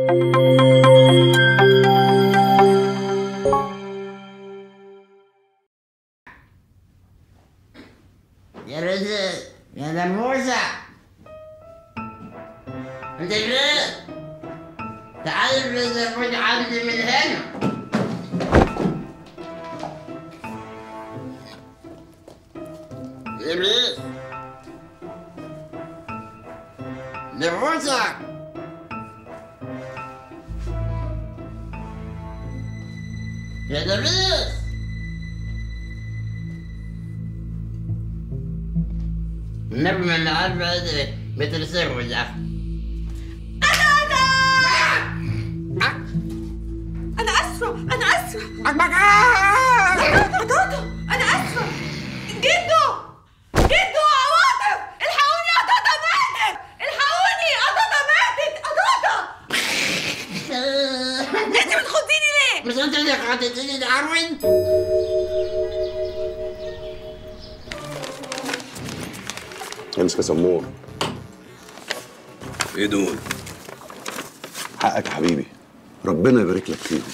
يا رزق يا نموسة انت فين؟ تعال رزق خد عندي من هنا يا رزق نموسة يا نبيل النبي من عارف هذا مثل سيف وجع انا اسفه انا اسفه قطاطا انا اسفه جدو جدو عواطف الحقوني قطاطا ماتت الحقوني قطاطا ماتت قطاطا انت بتخضيني ليه مش انت اللي خدتني داروين امسك يا سمور ايه دول؟ حقك يا حبيبي ربنا يبارك لك فيهم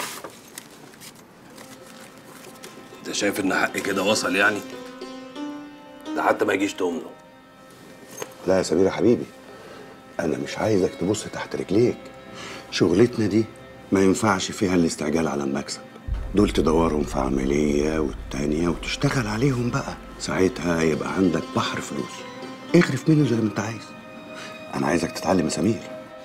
انت شايف ان حقي كده وصل يعني؟ ده حتى ما يجيش تمنه لا يا سمير يا حبيبي انا مش عايزك تبص تحت رجليك شغلتنا دي ما ينفعش فيها الاستعجال على المكسب دول تدورهم في عملية والتانية وتشتغل عليهم بقى ساعتها يبقى عندك بحر فلوس اغرف منه زي ما انت عايز انا عايزك تتعلم يا سمير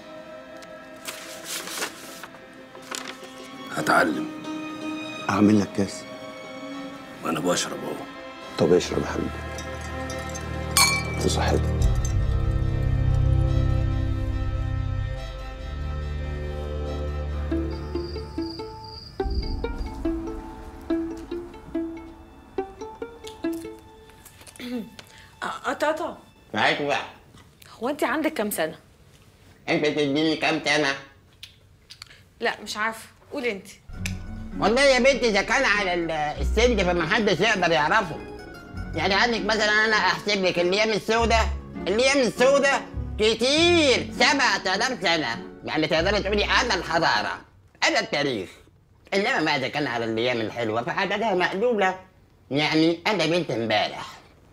هتعلم اعمل لك كاس وانا بشرب اهو طب اشرب يا حبيبي في صحتك قطاطا معاك بقى هو انت عندك كام سنه انت تديني كام سنة؟ لا مش عارفه قولي انت والله يا بنتي اذا كان على ال- السن فما حدش يقدر يعرفه يعني عندك مثلا انا احسب لك الايام السوداء الايام السوداء كتير 7000 سنه يعني تقدري تقولي انا الحضاره انا التاريخ انما ما اذا كان على الايام الحلوه فعددها مقلوله يعني انا بنت امبارح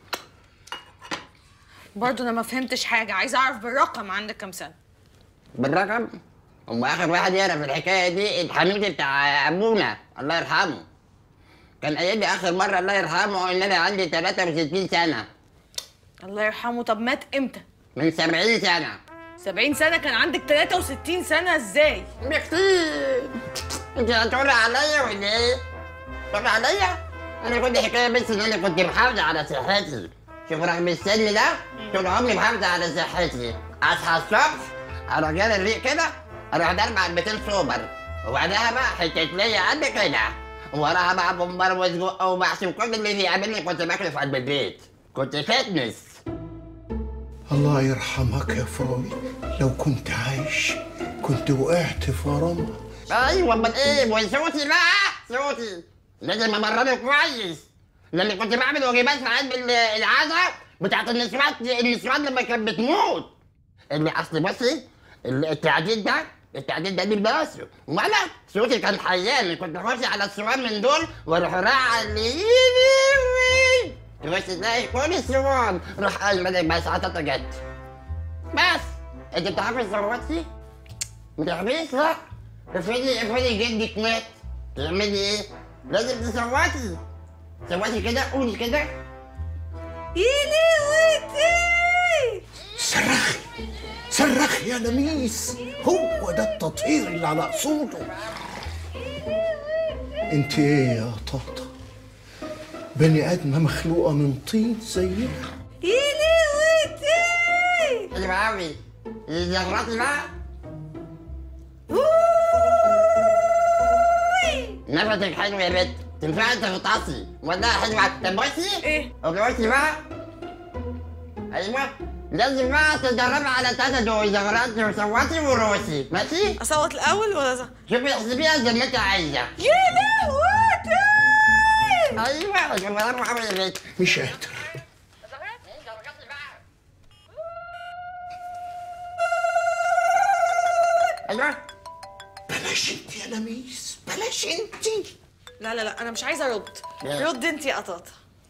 برضه انا ما فهمتش حاجه عايزه اعرف بالرقم عندك كام سنه بالرقم هو اخر واحد يعرف الحكايه دي الحميد بتاع ابونا الله يرحمه كان قايل لي اخر مره الله يرحمه ان انا عندي 63 سنه الله يرحمه طب مات امتى من 70 سنه 70 سنه كان عندك 63 سنه ازاي بكتير انت هتقولي عليا ولا ايه؟ تقولي عليا؟ انا كل حكايه بس ان انا كنت محافظه على صحتي شوف رغم السن ده طول عمري محافظه على صحتي اصحى الصبح اروح جاي الريق كده اروح ضرب علبتين سوبر وبعدها بقى حته ليا قد كده وراها بقى بومبار وسجق ومحشي وكل اللي بيقابلني كنت باكله في قلب البيت كنت فتنس الله يرحمك يا فروي لو كنت عايش كنت وقعت في ورمها ايوه امال ايه وصوتي بقى صوتي لازم امرنه كويس لان كنت بعمل واجبات في قلب ال- العزا بتاعت النسوان النسوان لما كانت بتموت اللي اصل بصي ال- التعديل ده التعديل ده لباسه وانا صوتي كان حيان كنت بخش على الصوان من دول واروح راعي اللي تخش تلاقي كل الصوان روح قايمه بس عطتها جت بس انت بتعرفي صوتي؟ ما تعرفيش لا افرضي افرضي جدك مات تعملي ايه؟ لازم تصوتي صوتي كده قولي كده ايدي ويتي صرخي صرخي يا لميس هو ده التطهير اللي على اصوله انت ايه يا طاطا بني ادمه مخلوقه من طين زيها ايدي ويتي حلو قوي زغرتي بقى نفسك حلو يا بنت تنفعي تغطسي والله حلوة طب بصي ايه بصي بقى ايوه لازم بقى تدربي على تلاتة دول زغرتي وصوتي وروسي ماشي؟ اصوت الاول ولا زغ... شوفي احسبيها زي ما انت عايزة يا لهوتي ايوه برافو قوي يا بنت مش قادر ايوه بلاش انت يا لميس بلاش انت لا لا لا انا مش عايزه ارد ليه؟ رد انت يا قطاطه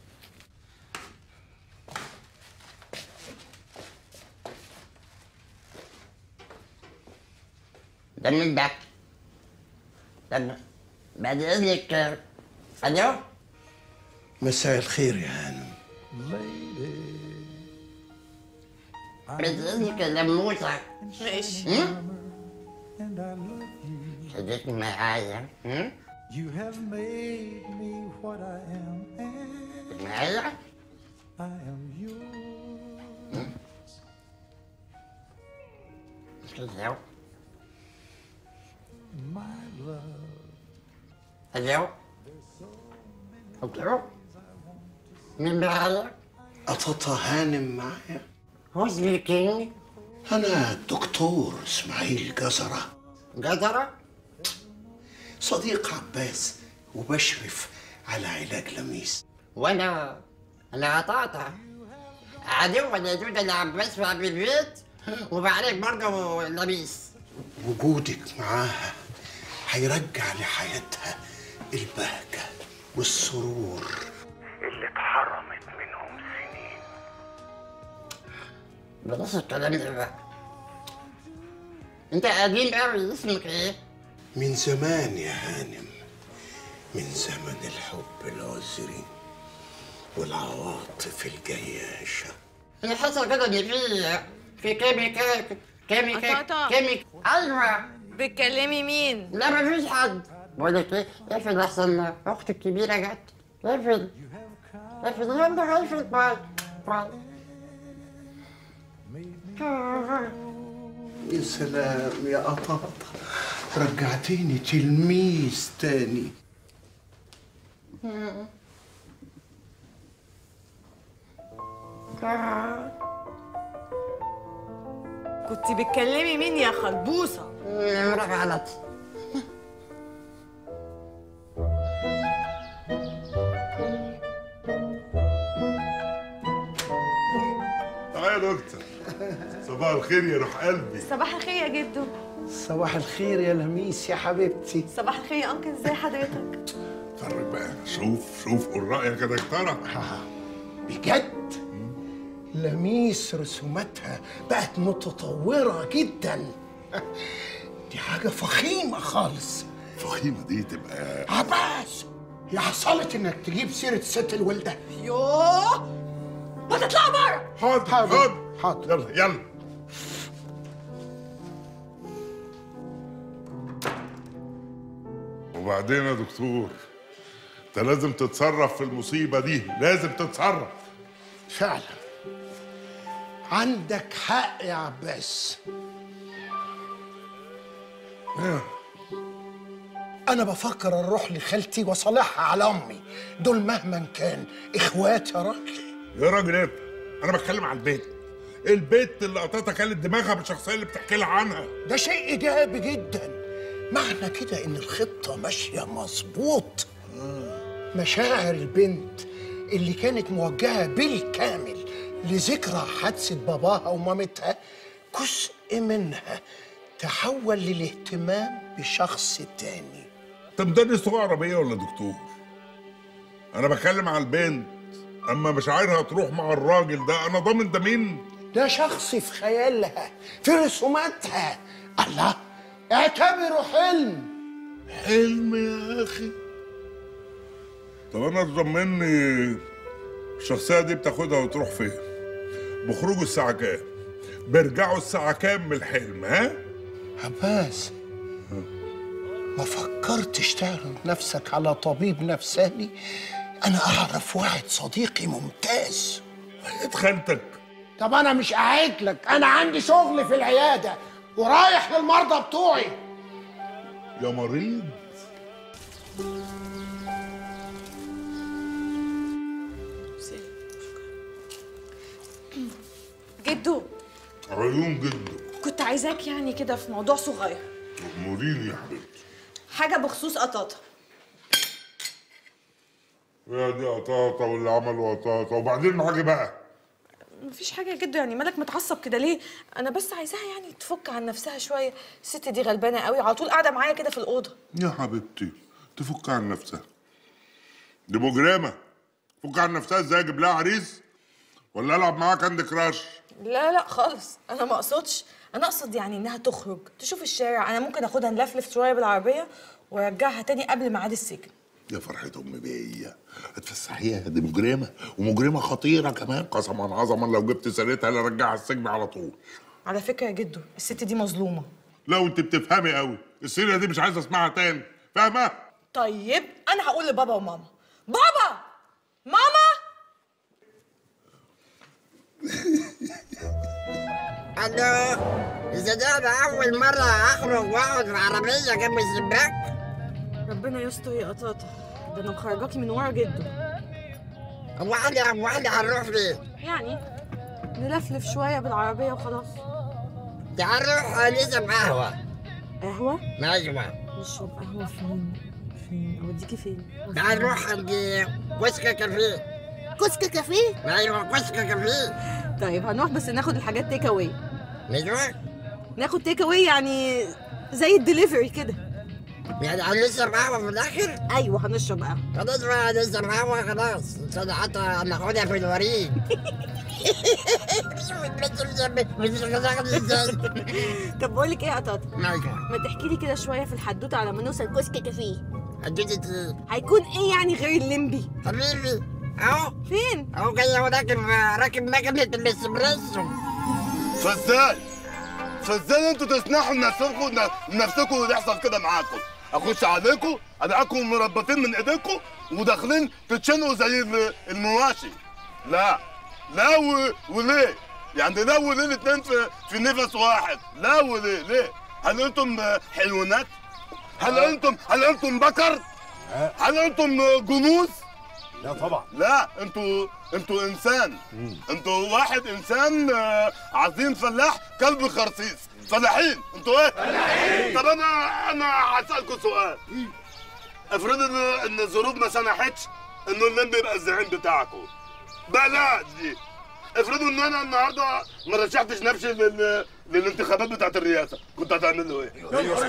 ده مين ده؟ طب بعد اذنك آه، الو مساء الخير يا هانم بعد اذنك يا لموسه ماشي هم؟ خليك معايا هم؟ You have made me what I am, and معايا I am yours. الو My love, الو الو مين معايا؟ قططة هانم معايا هو سبيكينج أنا الدكتور إسماعيل جزرة جزرة صديق عباس وبشرف على علاج لميس وانا انا قطعتها عدو ولا جودة اللي عم بسمع بالبيت وبعالج برضه لبيس وجودك معاها هيرجع لحياتها البهجة والسرور اللي اتحرمت منهم سنين بلاش الكلام ده بقى انت قديم قوي اسمك ايه؟ من زمان يا هانم من زمن الحب العذري والعواطف الجياشة انا حاسه كده ان في في كيميكا كيميكا قطعتها. كيميكا ايوه بتكلمي مين لا مفيش حد بقول لك ايه اقفل احسن اختي الكبيره جت اقفل اقفل يلا اقفل باي باي يا سلام يا قطاطة رجعتيني تلميذ تاني كنت بتكلمي مين يا خلبوصه نمرة غلط تعالى يا دكتور صباح الخير يا روح قلبي صباح الخير يا جدو صباح الخير يا لميس يا حبيبتي صباح الخير يا انكل ازاي حضرتك اتفرج بقى شوف شوف قول رايك يا دكتوره بجد لميس رسوماتها بقت متطورة جدا دي حاجة فخيمة خالص فخيمه دي تبقى عباس هي حصلت انك تجيب سيرة ست الوالدة يوه ما تطلع بره حاضر حاضر، حاضر حاضر. يلا يلا وبعدين يا دكتور انت لازم تتصرف في المصيبه دي لازم تتصرف فعلا عندك حق يا عباس أنا بفكر أروح لخالتي وأصالحها على أمي دول مهما كان إخوات يا راجل يا راجل انت انا بتكلم عن البيت البيت اللي قطعتها كانت دماغها بالشخصيه اللي بتحكي لها عنها ده شيء إيجابي جدا معنى كده إن الخطة ماشية مظبوط مشاعر البنت اللي كانت موجهة بالكامل لذكرى حادثة باباها ومامتها جزء منها تحول للاهتمام بشخص تاني انت مدرس لغه عربيه ولا دكتور انا بتكلم على البنت اما مشاعرها تروح مع الراجل ده انا ضامن ده مين ده شخص في خيالها في رسوماتها الله اعتبره حلم حلم يا اخي طب انا تضمني الشخصيه دي بتاخدها وتروح فين بخرجوا الساعه كام بيرجعوا الساعه كام من الحلم ها عباس ما فكرتش تعرض نفسك على طبيب نفساني انا اعرف واحد صديقي ممتاز اتخنتك طب انا مش قاعد لك انا عندي شغل في العياده ورايح للمرضى بتوعي يا مريض جدو عيون جدا كنت عايزاك يعني كده في موضوع صغير مريني يا حبيبتي حاجه بخصوص قطاطه يا دي قطاطة واللي عملوا قطاطة وبعدين معاكي بقى مفيش حاجه يا جدو يعني مالك متعصب كده ليه انا بس عايزاها يعني تفك عن نفسها شويه الست دي غلبانه قوي على طول قاعده معايا كده في الاوضه يا حبيبتي تفك عن نفسها دي مجرمه فك عن نفسها ازاي اجيب لها عريس ولا العب معاها كاندي كراش لا لا خالص انا ما اقصدش انا اقصد يعني انها تخرج تشوف الشارع انا ممكن اخدها نلفلف شويه بالعربيه وارجعها تاني قبل ميعاد السجن يا فرحة أمي بيا اتفسحيها دي مجرمة ومجرمة خطيرة كمان قسما عظما لو جبت سيرتها لرجعها السجن على طول على فكره يا جدو الست دي مظلومه لو أنت بتفهمي قوي السيرة دي مش عايز أسمعها تاني فاهمة؟ طيب انا هقول لبابا وماما بابا ماما الو اذا ده انا اول مره اخرج واقعد في عربيه جنب الشباك ربنا يستر يا قطاطه ده انا مخرجاكي من ورا جدو هو احنا هو احنا هنروح فين؟ يعني نلفلف شويه بالعربيه وخلاص تعال نروح نشرب قهوه قهوه ايوه نشرب قهوه فين فين اوديكي فين تعال نروح عند كشك كافيه كسك كافيه ايوه كشك كافيه طيب هنروح بس ناخد الحاجات تيك اواي ايوه ناخد تيك اواي يعني زي الدليفري كده يعني هنشرب قهوه في الاخر؟ ايوه هنشرب قهوه خلاص بقى نشرب قهوه خلاص عشان حتى ناخدها في الوريد طب بقول لك ايه يا قطاطه ايوه ما تحكي لي كده شويه في الحدوته على ما نوصل كشك كافيه حددت ايه؟ هيكون ايه يعني غير الليمبي حبيبي اهو فين اهو جاي اهو راكب راكب مكنه الاسبريسو فازاي فازاي انتوا تسنحوا لنفسكم لنفسكم ويحصل كده معاكم اخش عليكم الاقيكم مربطين من ايديكم وداخلين تتشنقوا زي ال- المواشي لا لا و... وليه يعني لا وليه الاثنين في في نفس واحد لا وليه ليه هل انتم حيوانات هل انتم هل انتم بكر هل انتم جنوس لا طبعا لا انتوا انتوا انسان انتوا واحد انسان آه، عظيم فلاح كلب خرسيس فلاحين انتوا ايه فلاحين طب انا انا هسالكم سؤال افرض ان ان الظروف ما سمحتش انه اللمبي يبقى الزعيم بتاعكم بلاش دي افرضوا ان انا النهارده ما رشحتش نفسي لل... للانتخابات بتاعت الرئاسه كنت هتعملوا ايه؟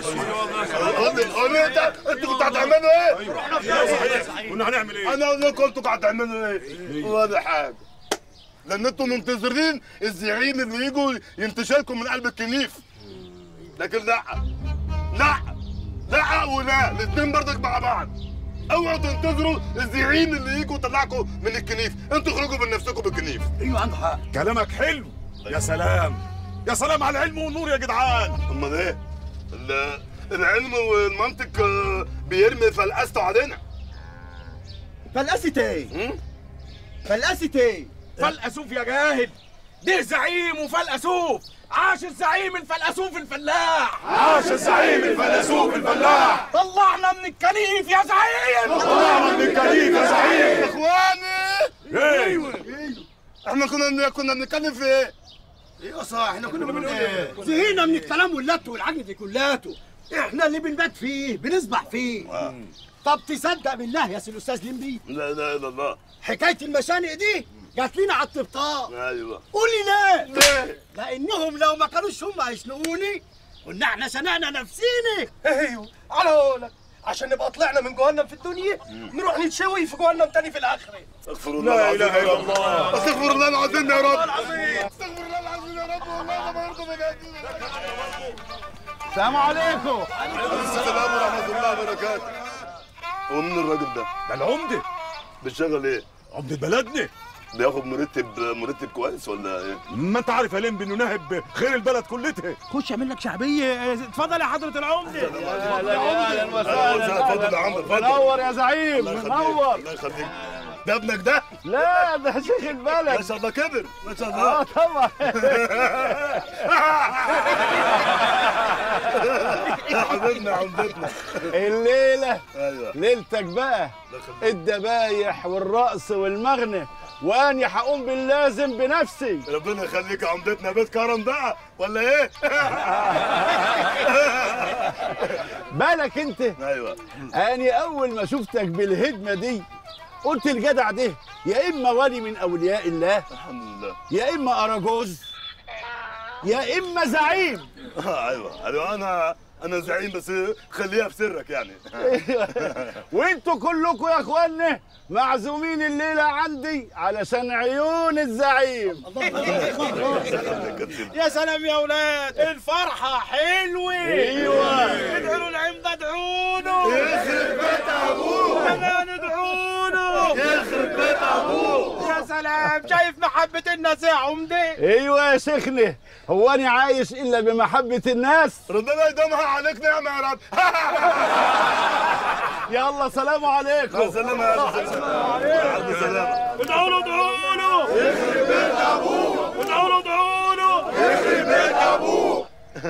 قول لي قول لي انت انتوا كنتوا هتعملوا ايه؟ كنا هنعمل ايه؟ انا اقول لكم انتوا قاعد تعملوا ايه؟ ولا حاجه لان انتوا منتظرين الزعيم اللي يجوا ينتشلكم من قلب الكنيف لكن لا لا لا ولا الاثنين برضك مع بعض اوعوا تنتظروا الزعيم اللي يجوا يطلعكم من الكنيف انتوا اخرجوا من نفسكم بالكنيف ايوه عنده حق كلامك حلو يا سلام يا سلام على العلم والنور يا جدعان امال ايه؟ ال- العلم والمنطق آه، بيرمي فلقسته علينا فلقست ايه؟ م? فلقست ايه؟ فلقسوف يا جاهل ده زعيم وفلقسوف عاش الزعيم الفلقسوف الفلاح عاش الزعيم الفلقسوف الفلاح طلعنا من الكنيف يا زعيم طلعنا من الكنيف يا زعيم اخواني ايوه احنا كنا كنا بنتكلم في ايه؟ ايوه صح احنا كنا بنقول ايه؟ زهقنا من الكلام واللت والعجن دي كلاته احنا اللي بنبات فيه بنسبح فيه طب تصدق بالله يا سي الاستاذ لمبي لا اله الا الله حكايه المشانق دي جات لنا على الطبطاب ايوه قولي ليه؟ ليه؟ لانهم لو ما كانوش هم هيشنقوني كنا احنا شنقنا نفسينا ايوه على قولك عشان نبقى طلعنا من جهنم في الدنيا نروح نتشوي في جهنم تاني في الاخره استغفر الله لا العظيم إله إلا الله. استغفر الله العظيم يا رب العظيم. استغفر الله العظيم يا رب والله ما برضه بجد السلام عليكم السلام ورحمه الله وبركاته هو مين الراجل ده؟ ده العمده بيشتغل ايه؟ عمده بلدنا بياخد مرتب مرتب كويس ولا ايه؟ ما انت عارف يا لمبي انه ناهب خير البلد كلتها خش اعمل لك شعبيه اتفضل يا حضره العمده اهلا وسهلا اتفضل يا عم اتفضل منور يا زعيم الله يخليك الله يخليك ده ابنك ده؟ لا ده شيخ ما البلد شاء الله كبر ما شاء اه الله طبعا يا حبيبنا عمدتنا الليلة ايوه ليلتك بقى الله يخليك. الدبايح والرقص والمغنى واني هقوم باللازم بنفسي ربنا يخليك يا عمدتنا بيت كرم بقى ولا ايه؟ بالك انت ايوه اني اول ما شفتك بالهدمة دي قلت الجدع ده يا اما ولي من اولياء الله الحمد لله يا اما اراجوز يا اما زعيم ايوه ايوه انا انا زعيم بس خليها في سرك يعني وانتوا كلكم يا اخوانا معزومين الليله عندي علشان عيون الزعيم يا سلام يا اولاد الفرحه حلوه ايوه. ادعوا العم ده ادعوا له يخرب بيت ابوه كمان ادعوا له يخرب بيت ابوه يا سلام شايف محبه الناس يا عمده ايوه يا شيخنا هو انا عايش الا بمحبه الناس ربنا يدومها عليك نعمه يا رب يلا سلام عليكم سلام يا رب سلام ادعوا له ادعوا له يخرب بيت ابوه ادعوا له ادعوا له يخرب بيت ابوه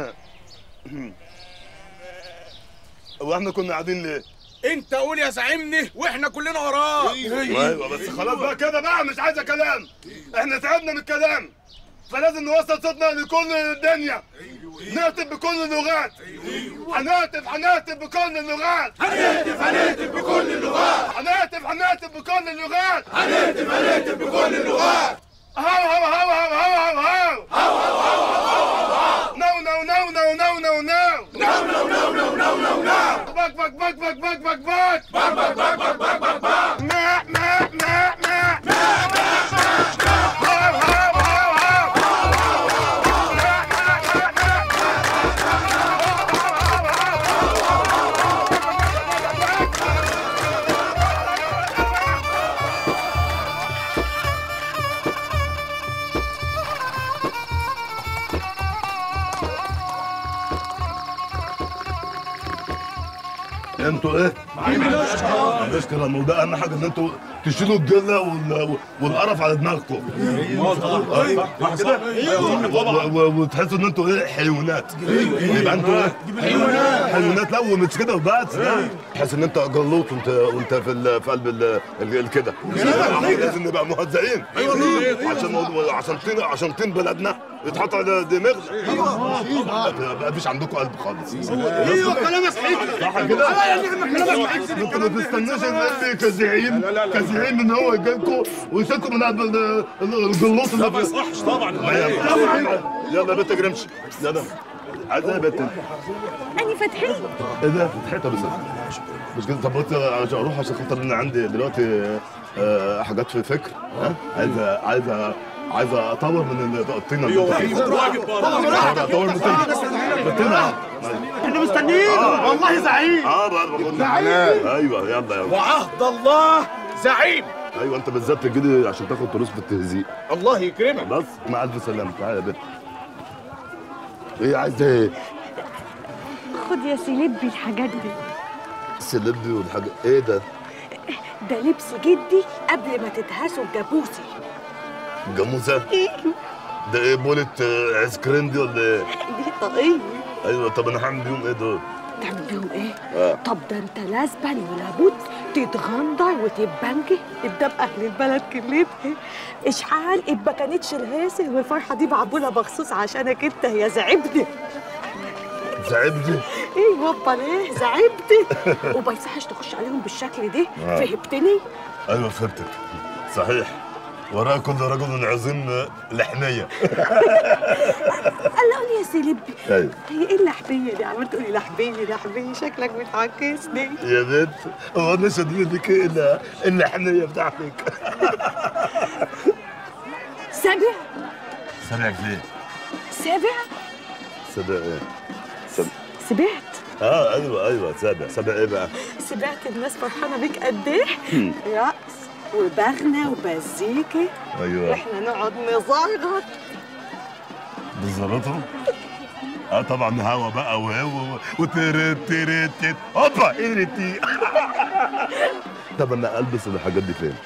واحنا كنا قاعدين ليه؟ انت قول يا زعيمني واحنا كلنا وراك ايوه بس خلاص بقى كده بقى مش عايزه كلام احنا تعبنا من الكلام فلازم نوصل صوتنا لكل الدنيا نهتف بكل اللغات هنهتف هنهتف بكل اللغات هنهتف هنهتف بكل اللغات هنهتف هنهتف بكل اللغات هنهتف هنهتف بكل اللغات هاو هاو هاو هاو هاو هاو هاو نو نو نو نو نو نو نو نو نو نو نو نو نو نو بك بك بك بك بك بك بك بك بك بك بك بك بك بك ما ما ما ما هاو هاو هاو هاو انتوا ايه؟ مشكلة ما هو ده اهم حاجه ان انتوا تشيلوا الجله وال- والقرف على دماغكم صح كده؟ و- و- وتحسوا ان انتوا ايه حيوانات يبقى انتوا ايه؟ حيوانات لا ومش كده وبس لا تحس ان انت جلوط وانت وانت في ال- في قلب ال- ال- الكده لازم نبقى مهزئين عشان عشان طين عشان طين بلدنا يتحط على دماغنا ما فيش عندكم قلب خالص ايوه كلامك حلو صح كده؟ اه يا نعمة كلامك حلو انت ما تستناش ان كزعيم كزعيم ان هو يجيلكم ويشيلكم من قلب ال- ال- الجلوط اللي ما يصحش طبعا يلا يا بنت جرمش يلا عايز ايه يا بنت أنا فتحي ايه ده فتحتها بس مش كده طب قلت عشان اروح عشان خاطر ان عندي دلوقتي آه، حاجات في فكر ها عايز عايز عايز اطور من الطينه اللي انت فيها اطور اطور من الطينه من الطينه احنا مستنيين والله زعيم اه بقى بقول زعيم. ايوه يلا يلا وعهد الله زعيم ايوه انت بالذات تجي عشان تاخد فلوس في التهزيق الله يكرمك بس مع الف سلامه تعالى يا بنت ايه عايز ايه؟ خد يا سيلبي الحاجات دي سلبي والحاجه ايه ده؟ ده لبس جدي قبل ما تدهسوا الجابوسي جاموسه؟ ده ايه بولة آه، ايس كريم دي ولا ايه؟ دي طاقية ايوه طب انا هعمل بيهم ايه دول؟ تعمل بيهم ايه؟ اه طب ده انت لازما ولابد تتغندر وتتبنجي قدام اهل البلد كلتها اشحال ما كانتش الهيصه والفرحه دي معموله مخصوص عشانك انت يا زعبدي زعبدي ايه بابا ليه زعبدي وما يصحش تخش عليهم بالشكل ده آه. فهمتني؟ ايوه فهمتك صحيح وراء كل رجل عظيم لحميه قال لي يا سيلبي ايوه هي ايه اللحبيه دي عمال تقولي لحبيه لحبيه شكلك بتعكسني يا بنت هو انا شادين لك الا اللحميه بتاعتك سابع سامع فين؟ سابع سابع ايه؟ سابع سبعت اه ايوه ايوه سابع سابع ايه بقى؟ سمعت الناس فرحانه بيك قد ايه رقص وبغنى ومزيكا ايوه واحنا نقعد نزغط بالظبط اه طبعا هوا بقى وهو وترت ترت ترت هوبا ايرتي طب انا البس الحاجات دي فين؟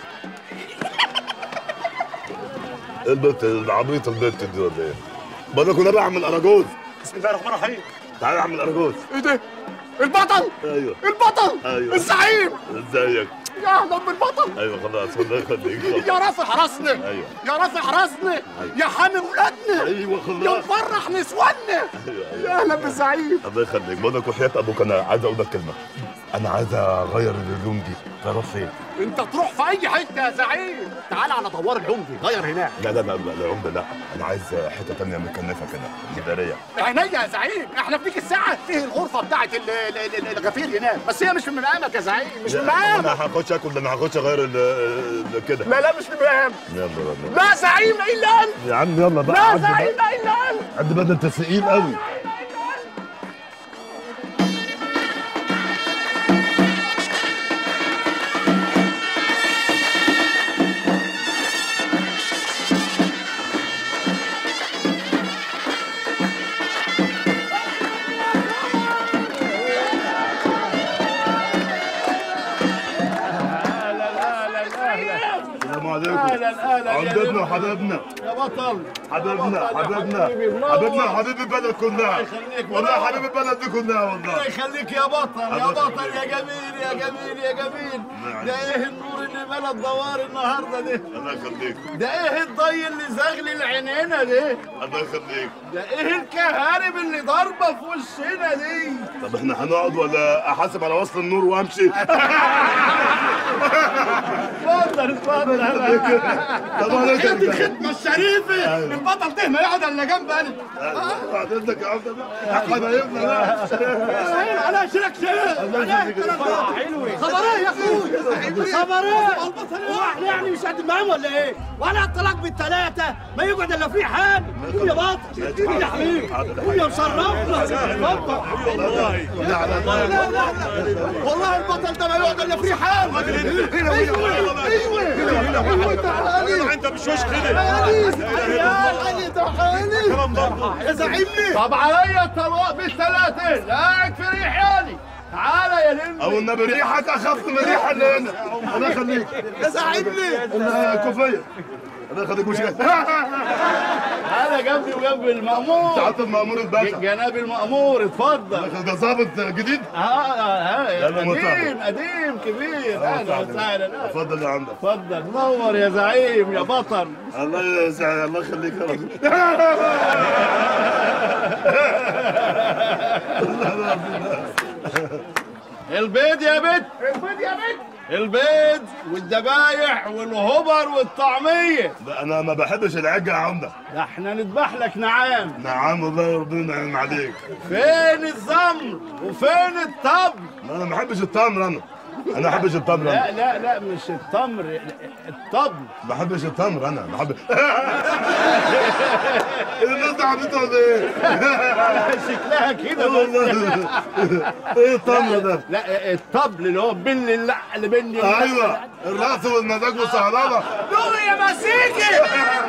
البنت العبيطه البنت دي ولا ايه؟ بقول لك انا بعمل اراجوز بسم الله الرحمن الرحيم تعالى اعمل اراجوز ايه ده البطل ايوه البطل ايوه الزعيم ازيك يا اهلا بالبطل ايوه خلاص الله يخليك يا رافع راسنا ايوه يا رافع راسنا أيوة. يا حامي ولادنا ايوه يا خلاص مفرح نسواننا ايوه يا اهلا بالزعيم الله يخليك بقول لك وحياة ابوك انا عايز اقول لك كلمه انا عايز اغير الهدوم دي تروح فين؟ انت تروح في اي حته يا زعيم تعال على دوار العمدي غير هناك لا لا لا لا لا عمده لا انا عايز حته تانية مكنفه كده اداريه عينيا يا زعيم احنا في ديك الساعه فيه الغرفه بتاعت ال- ال- ال- الغفير هناك بس هي مش في مقامك يا زعيم مش في مقامك انا هخش اكل انا هخش اغير ال- ال- كده لا لا مش في مقامك يلا يلا لا زعيم الا انت يا عم يلا بقى لا عدي بقى. زعيم الا انت عدي بقى ده انت ثقيل قوي السلام عليكم أهلاً، أهلاً يا عمدتنا نجم. وحبايبنا يا بطل حبيبنا يا بطل يا حبيبنا حبيبي، منور. حبيبنا حبيب البلد كلها يخليك، والله منور. حبيب البلد دي كلها والله الله يخليك يا بطل يا الله بطل يا جميل يا جميل يا جميل ده ايه النور اللي ملا الدوار النهارده ده الله يخليك ده ايه الضي اللي زغلل عينينا ده الله يخليك ده ايه الكهارب اللي ضاربه في وشنا دي طب احنا هنقعد ولا احاسب على وصل النور وامشي اتفضل اتفضل طب عليك خد انت. الخدمه الشريفه البطل ده ما يقعد الا جنب انا بعد اذنك يا عمده بقى حبايبنا بقى انا اشيلك شيء انا الكلام ده خبريه يا اخوي خبريه هو احنا يعني مش قد معاهم ولا ايه؟ وانا الطلاق بالثلاثه ما يقعد الا في حال قول يا بطل قول يا حبيبي قول يا مشرفنا اتفضل لا لا لا والله البطل ده ما يقعد الا في حال ايوه ايوه ايوه تعالي انت مش وش كده تعالي تعالي يا زعيمني طب عليا الطلاق بالثلاثه قاعد في ريحاني تعالى يا لمبي او النبي ريحك اخف من ريحه اللي هنا الله يخليك يا زعيمني الكوفيه الله يخليك مش كده تعالى جنبي وجنب المأمور سعاده المأمور الباشا جناب المأمور اتفضل ده ظابط جديد اه اه يلا قديم مرحبا. قديم كبير اهلا وسهلا اتفضل يا عمده اتفضل نور يا زعيم يا بطل الله يسعدك الله يخليك يا رب البيض يا بت البيض يا بت البيض والذبايح والهبر والطعمية لا انا ما بحبش العجة يا عمده ده احنا نذبح لك نعام نعم والله ربنا ينعم عليك فين الزمر وفين الطبل لا انا ما بحبش التمر انا انا ما بحبش التمر لا انا لا لا مش التمر الطبل ما بحبش التمر انا بحب الناس دي عبيطه ولا ايه؟ شكلها كده بس والله. ايه التمر ده؟ لا الطبل اللي هو بن اللع اللي بن ايوه الرأس والمزاج والصهلله دوغي يا مسيكي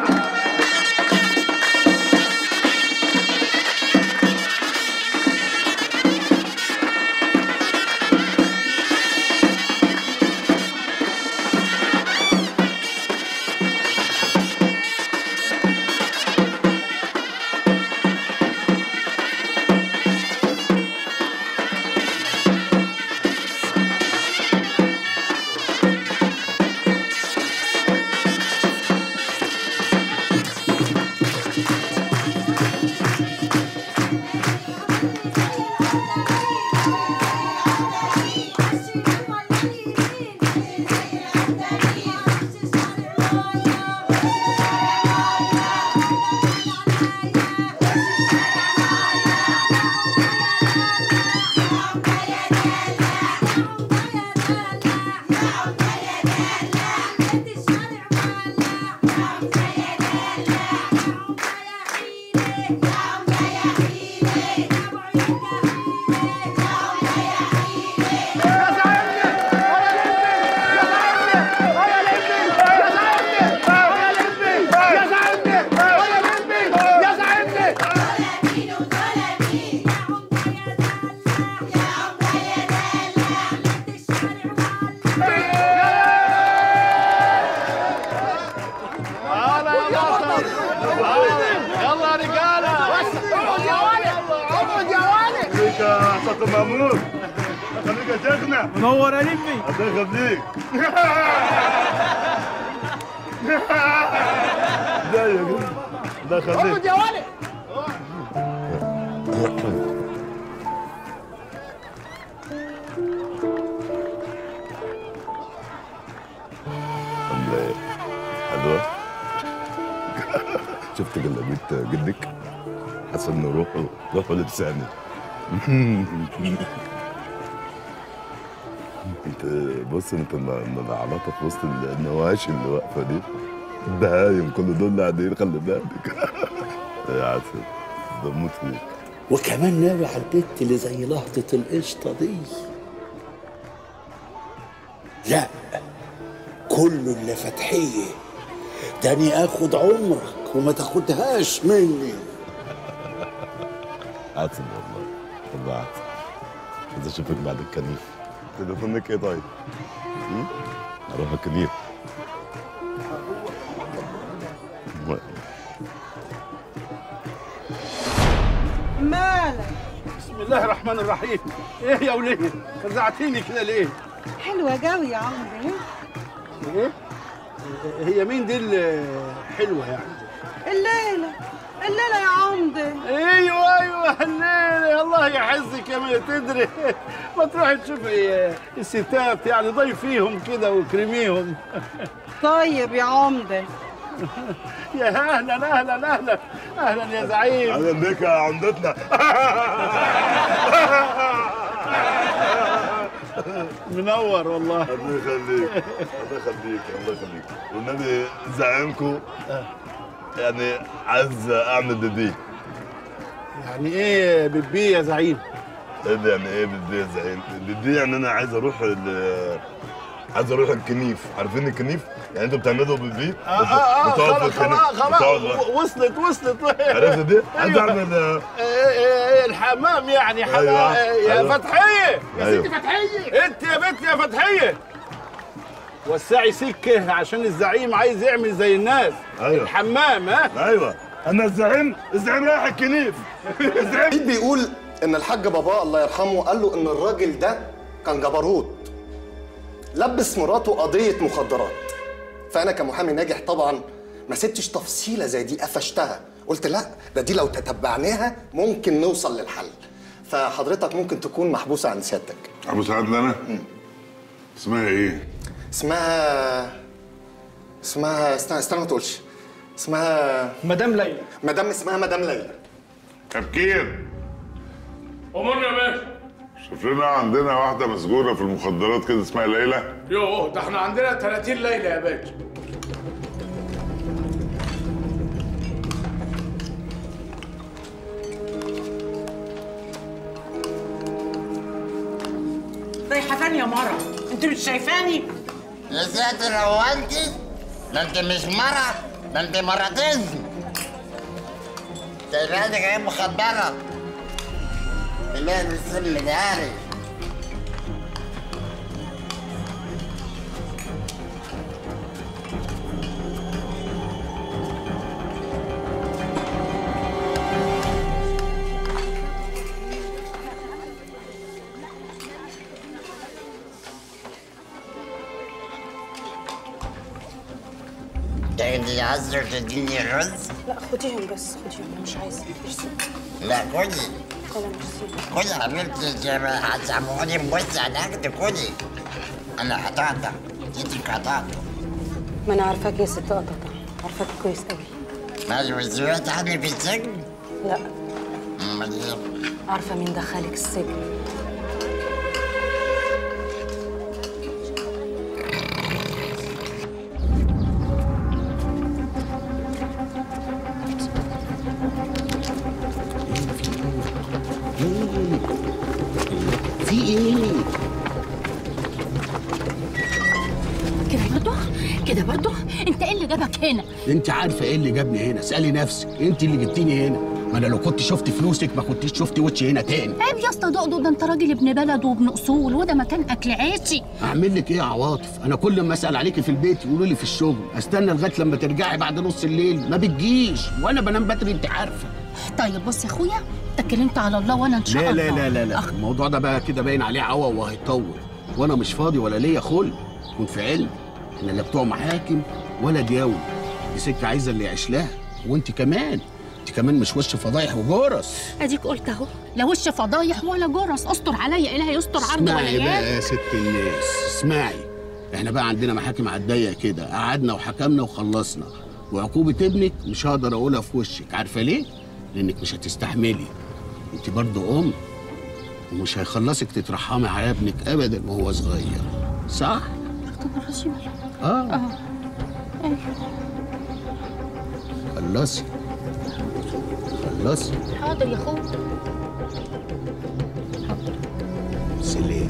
يلا يا رجاله اقعد يا ولد اقعد يا ولد خليك يا حسن المأمور خليك يا شيخنا منور يا لمبي الله يخليك ازيك الله يخليك يا ولد شفت جلابيه جدك حسن روحه روحه لساني انت بص انت العلاقه في وسط النواشي اللي واقفه دي البهايم كل دول قاعدين خلي بالك يا عسل بموت فيك وكمان ناوي على البت اللي زي لهطة القشطة دي لا كله اللي فتحية تاني اخد عمرك وما تاخدهاش مني عسل والله والله عسل عايز اشوفك بعد الكنيف تليفونك ايه طيب؟ م? اروح الكنيف مالك بسم الله الرحمن الرحيم ايه يا وليه فزعتيني كده ليه حلوة قوي يا عمري ايه هي مين دي الحلوه يعني الليلة الليلة يا عمدة ايوه ايوه الليله الله يحزك يا ما تدري ما تروحي تشوفي الستات يعني ضيفيهم كده وكرميهم طيب يا عمدة يا اهلا اهلا اهلا اهلا يا زعيم اهلا بك يا عمدتنا منور والله الله يخليك الله يخليك الله يخليك والنبي زعيمكم يعني عايز اعمل بدي يعني ايه بتبيه يا زعيم ايه ده يعني ايه بدي يا زعيم بدي يعني انا عايز اروح ال- عايز اروح الكنيف عارفين الكنيف يعني انتوا بتعملوا بالبي اه اه اه بتقعد في خلاص الكنيف خلاص بتقعد خلاص وصلت وصلت عرفت دي عايز أيوة. اعمل آه، إيه إيه الحمام يعني حمام أيوة. يا أيوة. فتحية يا أيوة. ستي فتحية انت يا بنت يا فتحية وسعي سكة عشان الزعيم عايز يعمل زي الناس أيوة. الحمام ها ايوه انا الزعيم الزعيم رايح الكنيف الزعيم بيقول ان الحاج باباه الله يرحمه قال له ان الراجل ده كان جبروت لبس مراته قضيه مخدرات فانا كمحامي ناجح طبعا ما سبتش تفصيله زي دي قفشتها قلت لا ده دي لو تتبعناها ممكن نوصل للحل فحضرتك ممكن تكون محبوسه عن سيادتك ابو سعد انا اسمها ايه؟ اسمها اسمها استنى استنى ما تقولش اسمها مدام ليلى مدام اسمها مدام ليلى تفكير امرني يا باشا شوف لنا عندنا واحده مسجونه في المخدرات كده اسمها ليلى يوه ده احنا عندنا 30 ليله يا باشا رايحة فين يا مرة؟ انت مش شايفاني؟ يا ساتر هو انت ده انت مش مرة ده انت مرتين تلاقيك ايه مخدرة بالله السم داري تاخدي عصر تديني رز لا خديهم بس خديهم انا مش عايزه ميرسي لا خدي ولا ميرسي خدي يا حبيبتي زي ما هتسامحوني بص هتاخدي خدي انا قطعتك ايدك قطعت ما انا عارفاك يا ست قططة عارفاك كويس قوي ماشي سمعت عني في السجن لا امال ايه عارفه مين دخلك السجن في ايه؟ كده برضه كده برضه انت ايه اللي جابك هنا انت عارفه ايه اللي جابني هنا اسالي نفسك انت اللي جبتيني هنا ما انا لو كنت شفت فلوسك ما كنتيش شفتي وشي هنا تاني عيب يا اسطى دقدق ده انت راجل ابن بلد وابن اصول وده مكان اكل عيشي اعمل لك ايه يا عواطف انا كل ما اسال عليكي في البيت يقولوا لي في الشغل استنى لغايه لما ترجعي بعد نص الليل ما بتجيش وانا بنام بدري انت عارفه طيب بص يا اخويا اتكلمت على الله وانا ان شاء لا الله لا لا لا لا الموضوع ده بقى كده باين عليه عوا وهيطول وانا مش فاضي ولا ليا خلق كن في علم احنا لا بتوع محاكم ولا دياول دي سكه عايزه اللي يعيش لها وانت كمان انت كمان مش وش فضايح وجرس اديك قلت اهو لا وش فضايح ولا جرس استر عليا الهي يستر عرض ولا اسمعي بقى يال يا ست الناس اسمعي احنا بقى عندنا محاكم على الضيق كده قعدنا وحكمنا وخلصنا وعقوبة ابنك مش هقدر اقولها في وشك عارفة ليه؟ لانك مش هتستحملي انت برضه ام ومش هيخلصك تترحمي على ابنك ابدا وهو صغير صح؟ اه اه ايوه خلصي خلصي حاضر يا اخويا سلام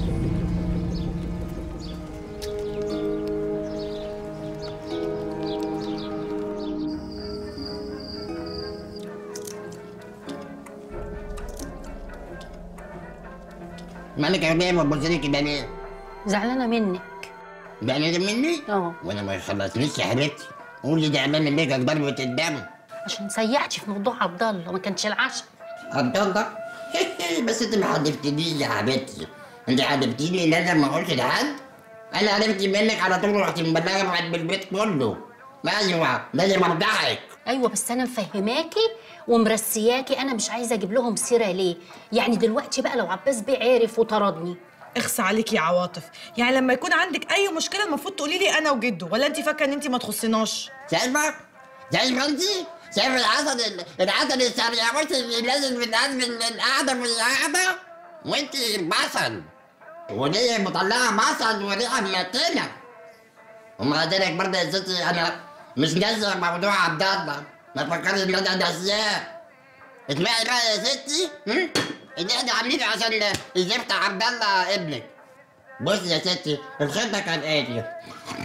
مالك يا بيه ما تبصلي كده ليه؟ زعلانه منك زعلانة مني؟ اه وانا ما خلصنيش يا حبيبتي قولي زعلانة ليه كانت ضربة الدم عشان سيحتي في موضوع عبد الله ما كانش العشاء عبد الله بس انت ما حدفتنيش يا حبيبتي انت حدفتيني لازم ما اقولش لحد انا عرفت منك على طول رحت مبلغه بعد بالبيت كله ايوه لازم ارجعك ايوه بس انا مفهماكي ومرسياكي انا مش عايزه اجيب لهم سيره ليه يعني دلوقتي بقى لو عباس بيه عرف وطردني اخس عليكي يا عواطف يعني لما يكون عندك اي مشكله المفروض تقولي لي انا وجده ولا انت فاكره ان انت ما تخصناش شايفه شايفه انت شايفه العسل العسل السريعوش اللي لازم بتعمل من القعده من القعده وانت بصل وليه مطلعه بصل وريحه ممثله ومع ذلك برضه يا ستي انا مش ناسي موضوع عبد الله ما تفكرش ان انا ناسياه اسمعي بقى يا ستي هم؟ اللي احنا عاملينه عشان يزفت عبد الله ابنك بصي يا ستي الخطه كانت ايه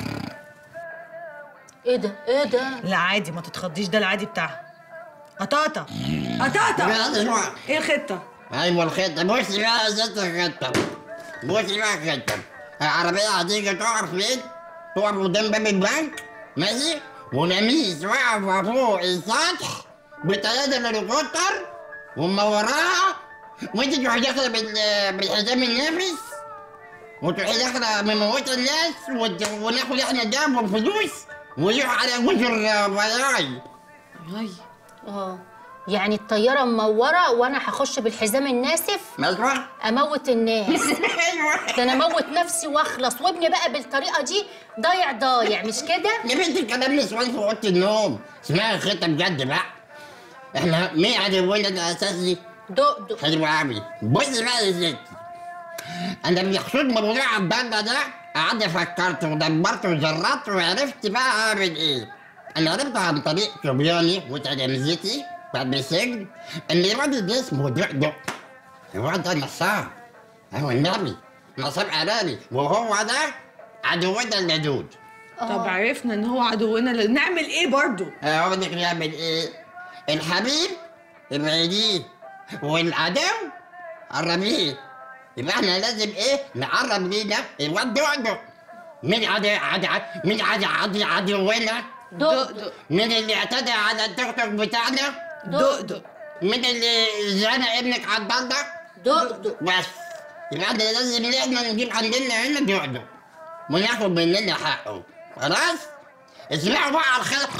ايه ده ايه ده لا عادي ما تتخضيش ده العادي بتاعها قطاطة قطاطة ايه الخطه ايوه الخطه بصي بقى يا ست الخطه بصي بقى الخطه العربيه هتيجي تقف فين؟ تقف قدام باب البنك ماشي ونميس واقفه فوق السطح بتلاتة هليكوبتر وما وراها وانت تروحي داخله بال- بالحزام النفس وتروحي داخله مموتة الناس وت- وناخد احنا دم وفلوس ويروح على جزر بياي اي اه يعني الطياره منوره وانا هخش بالحزام الناسف ايوه اموت الناس ده انا اموت نفسي واخلص وابني بقى بالطريقه دي ضايع ضايع مش كده يا بنت الكلام نسوان في اوضه النوم اسمعي الخطه بجد بقى احنا مين عدونا الاساسي؟ دقدق حلو قوي بصي بقى يا ستي انا بخصوص موضوع عبد الله ده قعدت فكرت ودبرت وجربت وعرفت بقى اعمل ايه انا عرفت عن طريق صبياني وتلامذتي بعد السجن ان الراجل ده اسمه دقدق الواد ده نصاب هو النبي نصاب علاني وهو ده عدونا اللدود طب عرفنا ان هو عدونا ل- نعمل ايه برضو اقول لك نعمل ايه الحبيب ابعديه والعدو قربيه يبقى احنا لازم ايه نقرب لينا الواد دقدق مين عدو عدو مين عدو عدو عدونا دقدق مين اللي اعتدى على التوك توك بتاعنا دقدق مين اللي زنق ابنك عبد الله دقدق بس يبقى احنا لازم ان احنا نجيب عندنا هنا دقدق وناخد مننا حقه خلاص اسمعوا بقى على الخير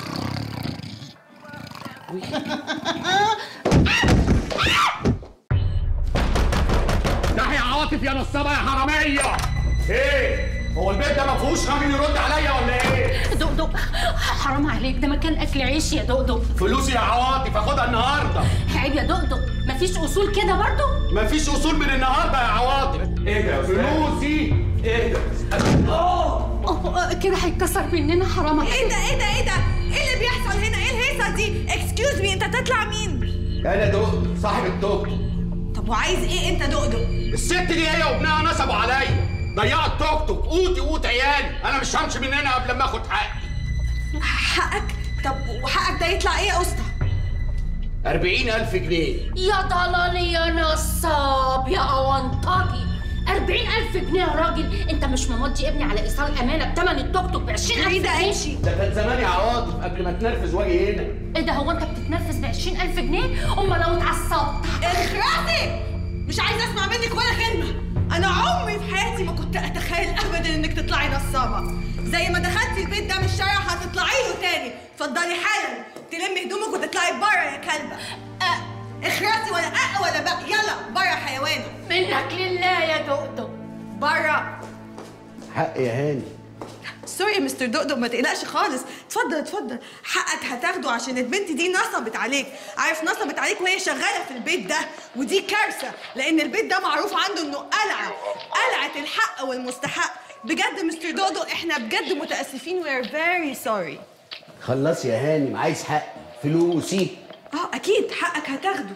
ده يا عاطف يا نصابه يا حراميه ايه هو البيت ده ما فيهوش راجل يرد عليا ولا ايه دقدق حرام عليك ده مكان اكل عيش يا دقدق فلوسي يا عواطف اخدها النهارده عيب يا دقدق مفيش اصول كده برضو مفيش اصول من النهارده يا عواطف ايه ده فلوسي ايه ده أوه، كده هيتكسر مننا حرام عليك ايه ده ايه ده ايه ده ايه اللي بيحصل هنا ايه الهيصه دي اكسكيوز مي انت تطلع مين انا دق صاحب الدق طب وعايز ايه انت دقدق الست دي هي وابنها نصبوا عليا ضيعوا التوك توك قوتي قوت عيالي انا مش همشي من هنا قبل ما اخد حقي حقك طب وحقك ده يطلع ايه يا اسطى 40000 جنيه يا ضلالي يا نصاب يا اونطاجي أربعين ألف جنيه يا راجل أنت مش ممضي ابني على إيصال أمانة بتمن التوك توك بعشرين ألف عايزة جنيه أمشي. ده كان زمان يا عواطف قبل ما تنرفز واجي هنا إيه ده هو أنت بتتنفس بعشرين ألف جنيه؟ أما لو اتعصبت اخرسي مش عايزه اسمع منك ولا كلمه انا عمري في حياتي ما كنت اتخيل ابدا انك تطلعي نصابه زي ما دخلتي البيت ده من الشارع هتطلعي له تاني اتفضلي حالا تلمي هدومك وتطلعي بره يا كلبه أه اخرسي ولا أه ولا بقى يلا بره يا حيوانه منك لله يا دقدق بره حق يا هاني سوري يا مستر دقدق ما تقلقش خالص اتفضل اتفضل حقك هتاخده عشان البنت دي نصبت عليك عارف نصبت عليك وهي شغاله في البيت ده ودي كارثه لان البيت ده معروف عنده انه قلعه قلعه الحق والمستحق بجد مستر دقدق احنا بجد متاسفين we are very sorry خلص يا هانم عايز حق فلوسي اه اكيد حقك هتاخده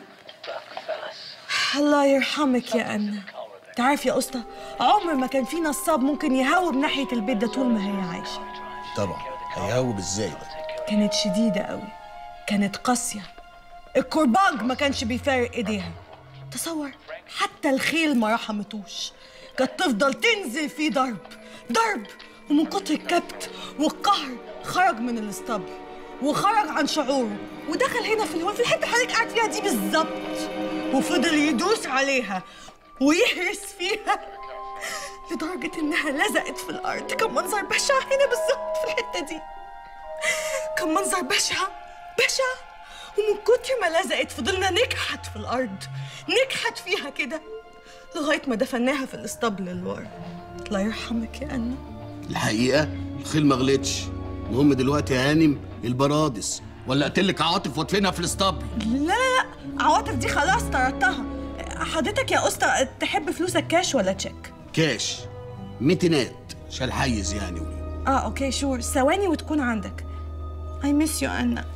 الله يرحمك يا أنا تعرف يا أسطى عمر ما كان في نصاب ممكن يهوب ناحية البيت ده طول ما هي عايشة طبعا هيهوب ازاي ده كانت شديدة قوي كانت قاسية الكرباج ما كانش بيفارق ايديها تصور حتى الخيل ما رحمتوش كانت تفضل تنزل فيه ضرب ضرب ومن كتر الكبت والقهر خرج من الاسطبل وخرج عن شعوره ودخل هنا في الهواء في الحته اللي حضرتك قاعد فيها دي بالظبط وفضل يدوس عليها ويهرس فيها لدرجة إنها لزقت في الأرض كان منظر بشع هنا بالظبط في الحتة دي كان منظر بشع بشع ومن كتر ما لزقت فضلنا نكحت في الأرض نكحت فيها كده لغاية ما دفناها في الاسطبل اللي ورا الله يرحمك يا أنا الحقيقه الخيل ما غلطش المهم دلوقتي يا هانم البرادس ولا اقتلك عاطف وادفنها في الاسطبل لا لا لا عواطف دي خلاص طردتها حضرتك يا أسطى تحب فلوسك كاش ولا تشيك؟ كاش ميتينات عشان الحيز يعني اه اوكي شور ثواني وتكون عندك I miss you أنا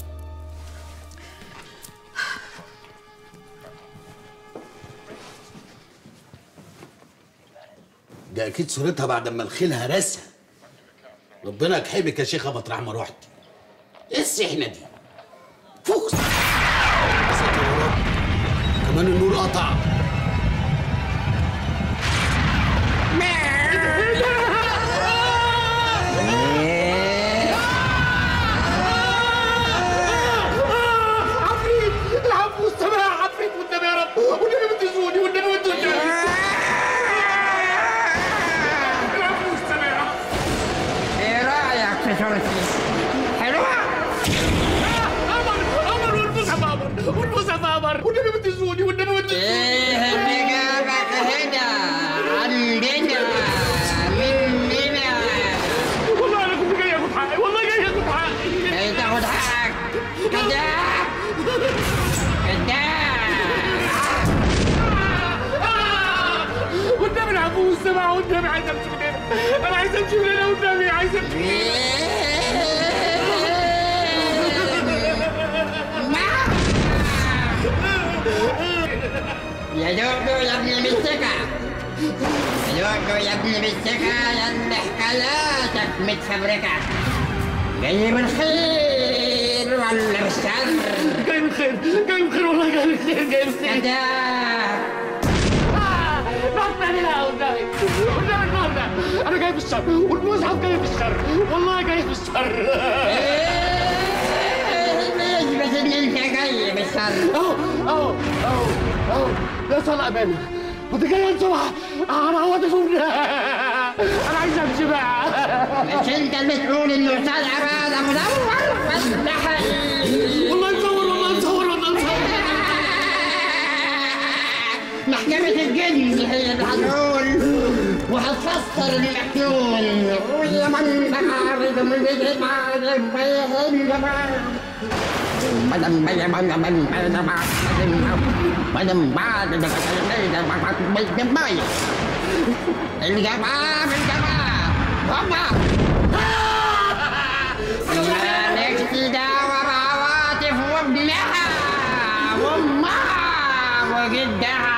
ده اكيد صورتها بعد ما الخيل هرسها ربنا يكحبك يا شيخه مطرح ما رحت ايه السحنه دي فوكس يا ساتر يا رب كمان النور قطع عفريت العفو والسماح عفريت والنبي يا رب والنبي بتزوني والنبي بتزوني العفو والسماح ايه رايك في صورتي؟ حلوه؟ قمر قمر والمصحف قمر والمصحف قمر والنبي بتزوني والنبي بتزوني ايه اللي جابك هنا عندنا مننا والله انا كنت جاي اخد حقي والله جاي اخد حقي ايه تاخد حقك كذاب كذاب والنبي العفو والسماح والنبي عايز امشي من هنا انا عايز امشي من هنا والنبي عايز امشي يا دودو يا ابن المسكة يا دودو يا ابن المسكة يا اللي حكاياتك متفبركة جاي من خير ولا بالشر جاي من خير جاي من خير والله جاي من خير جاي من خير كذاب نطني لا والنبي والنبي النهار ده انا جاي في الشر والمصحف جاي في الشر والله جاي في الشر اثبت ان انت جاي بالشر اهو اهو اهو اهو يا صلاة امانه كنت جاي انصبح على عواطف انا عايز امشي بقى مش انت اللي تقول انه طالع هذا مدور ولا حقيقي والله مصور والله مصور والله مصور محكمة الجن هي اللي هتقول وهتفسر المكنون ويا من تعرض من الجمال بيهن بدم بدم بدم بدم بدم بعد بدم الجماعة بالجماعة هوبا مالكش دعوة بعواطف وابنها وامها وجدها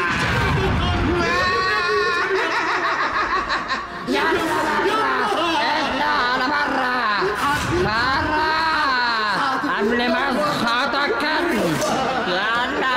يلا اطلع على برا برا قبل ما اصحى كلب يلا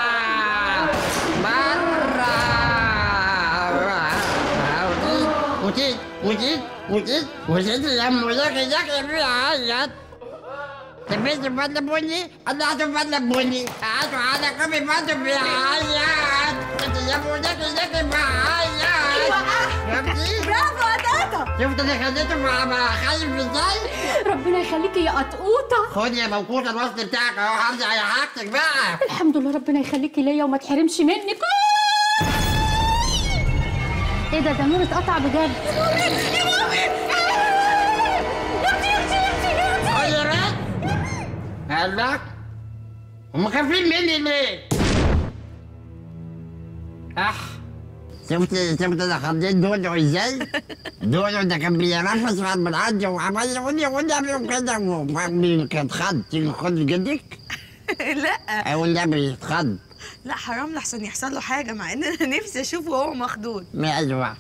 برا وجيت وجيت وجيت وجيت لما ذاك ذاك بيعيط تبيت بدل بني طلعت بدل بني قعدوا على كم بدل بيعيط يا ابو ذاك ذاك بيعيط شفتي؟ برافو يا تاتا شفت اللي خليته مع مع خايف ازاي؟ ربنا يخليكي يا قطقوطه خد يا موقوت الوصل بتاعك اهو هرجع على حاجتك بقى الحمد لله ربنا يخليكي ليا وما تحرمش منك ايه ده ده نور اتقطع بجد يا مامي هلا هم خايفين مني ليه؟ اح شفت شفت انا خليت دودو ازاي؟ دودو ده كان بيرفس بعد ما العدي وعمال يقول لي يقول لي كده وكان كان خد تيجي خد جدك لا والنبي اتخض لا حرام لحسن يحصل له حاجه مع ان انا نفسي اشوفه وهو مخضوض ايوه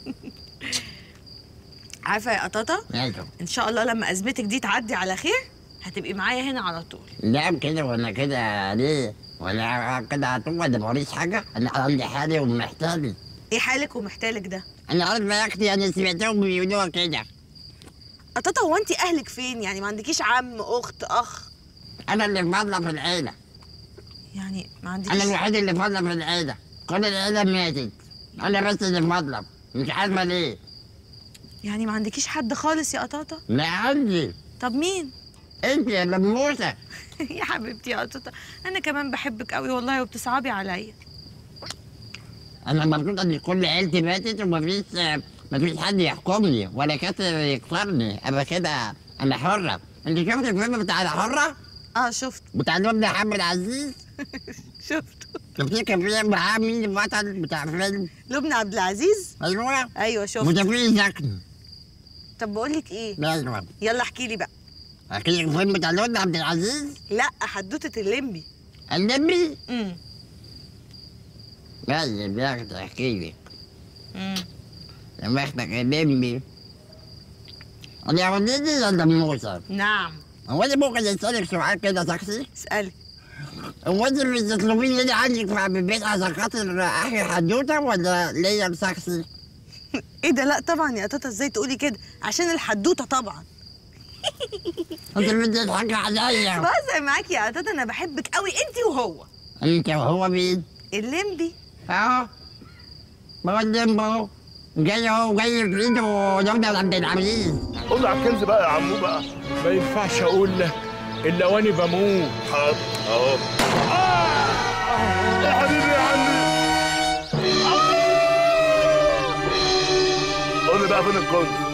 عارفه يا قطاطه ايوه ان شاء الله لما ازمتك دي تعدي على خير هتبقي معايا هنا على طول لا كده وانا كده ليه؟ ولا كده على طول ولا موريش حاجه؟ انا عندي حالي ومحتاجي ايه حالك ومحتالك ده انا عارفه يا اختي انا سمعتهم بيقولوها كده قطاطه هو انت اهلك فين يعني ما عندكيش عم اخت اخ انا اللي فاضله في العيله يعني ما عندكيش انا الوحيد اللي فاضله في العيله كل العيله ماتت انا بس اللي فاضله مش عارفه ليه يعني ما عندكيش حد خالص يا قطاطه لا عندي طب مين انت يا لموسه يا حبيبتي يا قطاطه انا كمان بحبك قوي والله وبتصعبي عليا انا مبسوط ان كل عيلتي ماتت ومفيش مفيش حد يحكمني ولا كاتب يكسرني ابقى كده انا حره انت شفت الفيلم بتاع الحره؟ اه شفت بتاع لبنى حمد عزيز شفت شفتي كان في معاه مين البطل بتاع الفيلم؟ لبنى عبد العزيز ايوه ايوه شفت وتفريد زكي طب بقول لك ايه ايوه يلا احكي لي بقى احكي لك الفيلم بتاع لبنى عبد العزيز؟ لا حدوته الليمبي الليمبي؟ امم طيب يا اختي احكي لك امم لما اختك الليمبي انا ولدي ولا موسى؟ نعم هو انا ممكن اسالك سؤال كده شخصي؟ اسالي هو انت مش تطلبيني لي عندك في البيت عشان خاطر احكي حدوته ولا ليا شخصي؟ ايه ده لا طبعا يا قطاطه ازاي تقولي كده عشان الحدوته طبعا انت بدي تضحكي عليا بهزر معاكي يا قطاطه انا بحبك قوي انت وهو انت وهو مين؟ الليمبي اهو ما هو الليمبي اهو جاي اهو جاي في ايده لبنى عبد العزيز قول له على الكنز بقى يا عمو بقى ما ينفعش اقول لك الا وانا بموت حاضر اهو يا حبيبي يا عمي قول لي بقى فين الكنز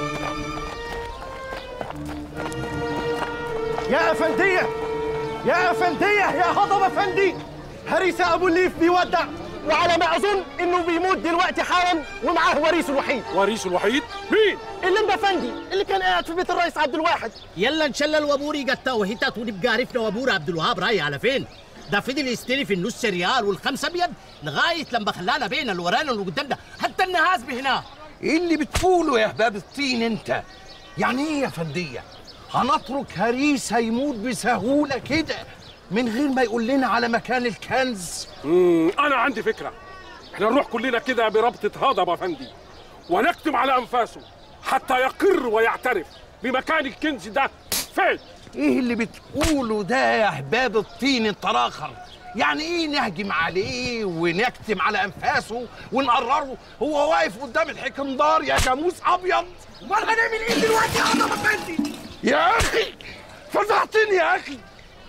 يا افنديه يا افنديه يا هضم افندي هريسه ابو الليف بيودع وعلى ما اظن انه بيموت دلوقتي حالا ومعاه وريثه الوحيد وريث الوحيد مين اللمبي افندي اللي كان قاعد في بيت الرئيس عبد الواحد يلا نشلل وابوري جتا وهيتات ونبقى عرفنا وابور عبد الوهاب راي على فين ده فضل يستلف النص ريال والخمسة ابيض لغايه لما خلانا بين اللي ورانا واللي قدامنا حتى النهاز هنا ايه اللي بتقوله يا هباب الطين انت يعني ايه يا فنديه هنترك هريسه يموت بسهوله كده من غير ما يقول لنا على مكان الكنز مم، انا عندي فكره احنا نروح كلنا كده بربطه هضبه افندي ونكتم على انفاسه حتى يقر ويعترف بمكان الكنز ده فين ايه اللي بتقوله ده يا هباب الطين الطراخر يعني ايه نهجم عليه ونكتم على انفاسه ونقرره هو واقف قدام الحكمدار يا جاموس ابيض امال هنعمل ايه دلوقتي يا هضبه افندي يا اخي فزعتني يا اخي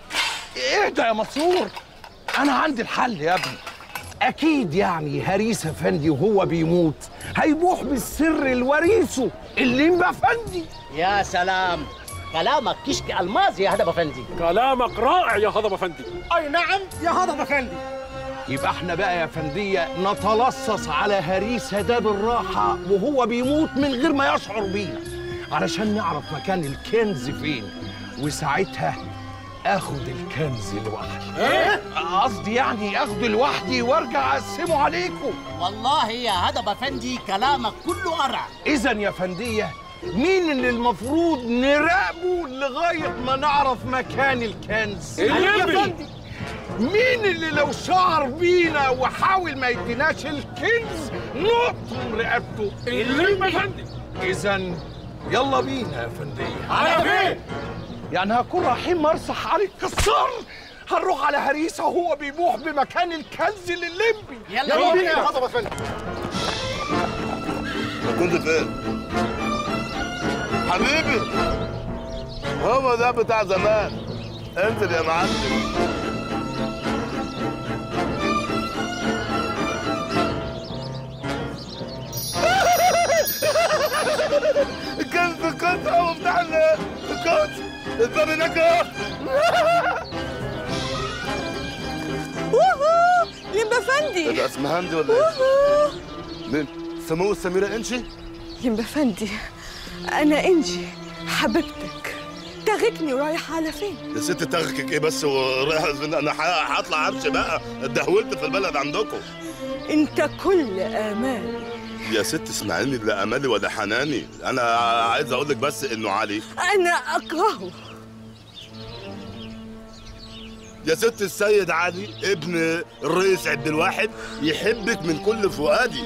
اهدى يا مسرور انا عندي الحل يا ابني اكيد يعني هريس افندي وهو بيموت هيبوح بالسر لوريثه الليمبا افندي يا سلام كلامك كشك الماس يا هدف افندي كلامك رائع يا هضبه افندي اي نعم يا هضم افندي يبقى احنا بقى يا فندية نتلصص على هريسة ده بالراحة وهو بيموت من غير ما يشعر بينا علشان نعرف مكان الكنز فين وساعتها اخد الكنز لوحدي إيه؟ قصدي يعني اخده لوحدي وارجع اقسمه عليكم والله يا هدف افندي كلامك كله قرع اذا يا فندية مين اللي المفروض نراقبه لغاية ما نعرف مكان الكنز الليمبي. يا فندي مين اللي لو شعر بينا وحاول ما يديناش الكنز نقطم رقبته الليمبي يا فندي اذا يلا بينا يا فندية على فين؟ يعني هكون رايحين مرسح علي الكسار هنروح على هريسة وهو بيبوح بمكان الكنز للليمبي يلا يلا بينا بينا. يا هضم افندي الكنز فين؟ حبيبي هو ده بتاع زمان انزل يا معلم الكنز الكنز هو بتاع ال- الكنز الباب هناك اهو ووهو لمبا إيه فندي ده اسمها هندي ولا ايه؟ ووهو مين؟ سمو السميرة انشي؟ لمبا فندي انا انجي حبيبتك تاغتني ورايحه على فين يا ست تغكك ايه بس ورايح انا ح- هطلع امشي بقى اتدهولت في البلد عندكم انت كل امالي يا ست اسمعيني لا امالي ولا حناني انا عايز اقول لك بس انه علي انا اكرهه يا ست السيد علي ابن الرئيس عبد الواحد يحبك من كل فؤادي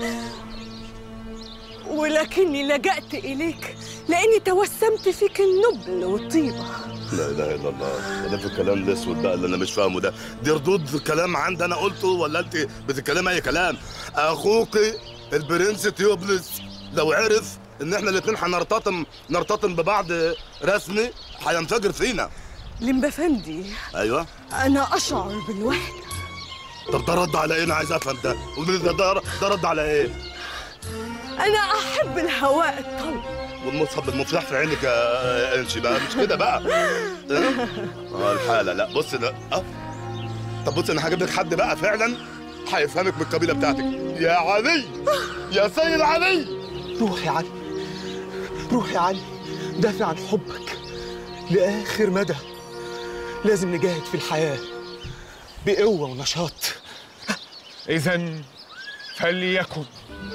ولكني لجأت إليك لأني توسمت فيك النبل والطيبة لا اله الا الله ده في الكلام الاسود بقى اللي انا مش فاهمه ده دي ردود كلام عندي انا قلته ولا انت بتتكلمي اي كلام اخوك البرنس تيوبلس لو عرف ان احنا الاثنين هنرتطم نرتطم ببعض رسمي هينفجر فينا لمبا فندي ايوه أنا أشعر بالوحدة طب ده رد على ايه انا عايز افهم ده قولي لي ده ده ده رد على ايه أنا أحب الهواء الطلق والمصحف المفتاح في عينك يا انشي بقى مش كده بقى اه آه، الحاله لا بص ده اه طب بص انا هجيب لك حد بقى فعلا هيفهمك من القبيله بتاعتك يا علي يا سيد علي روح يا علي روح يا علي دافع عن حبك لآخر مدى لازم نجاهد في الحياة بقوة ونشاط إذا فليكن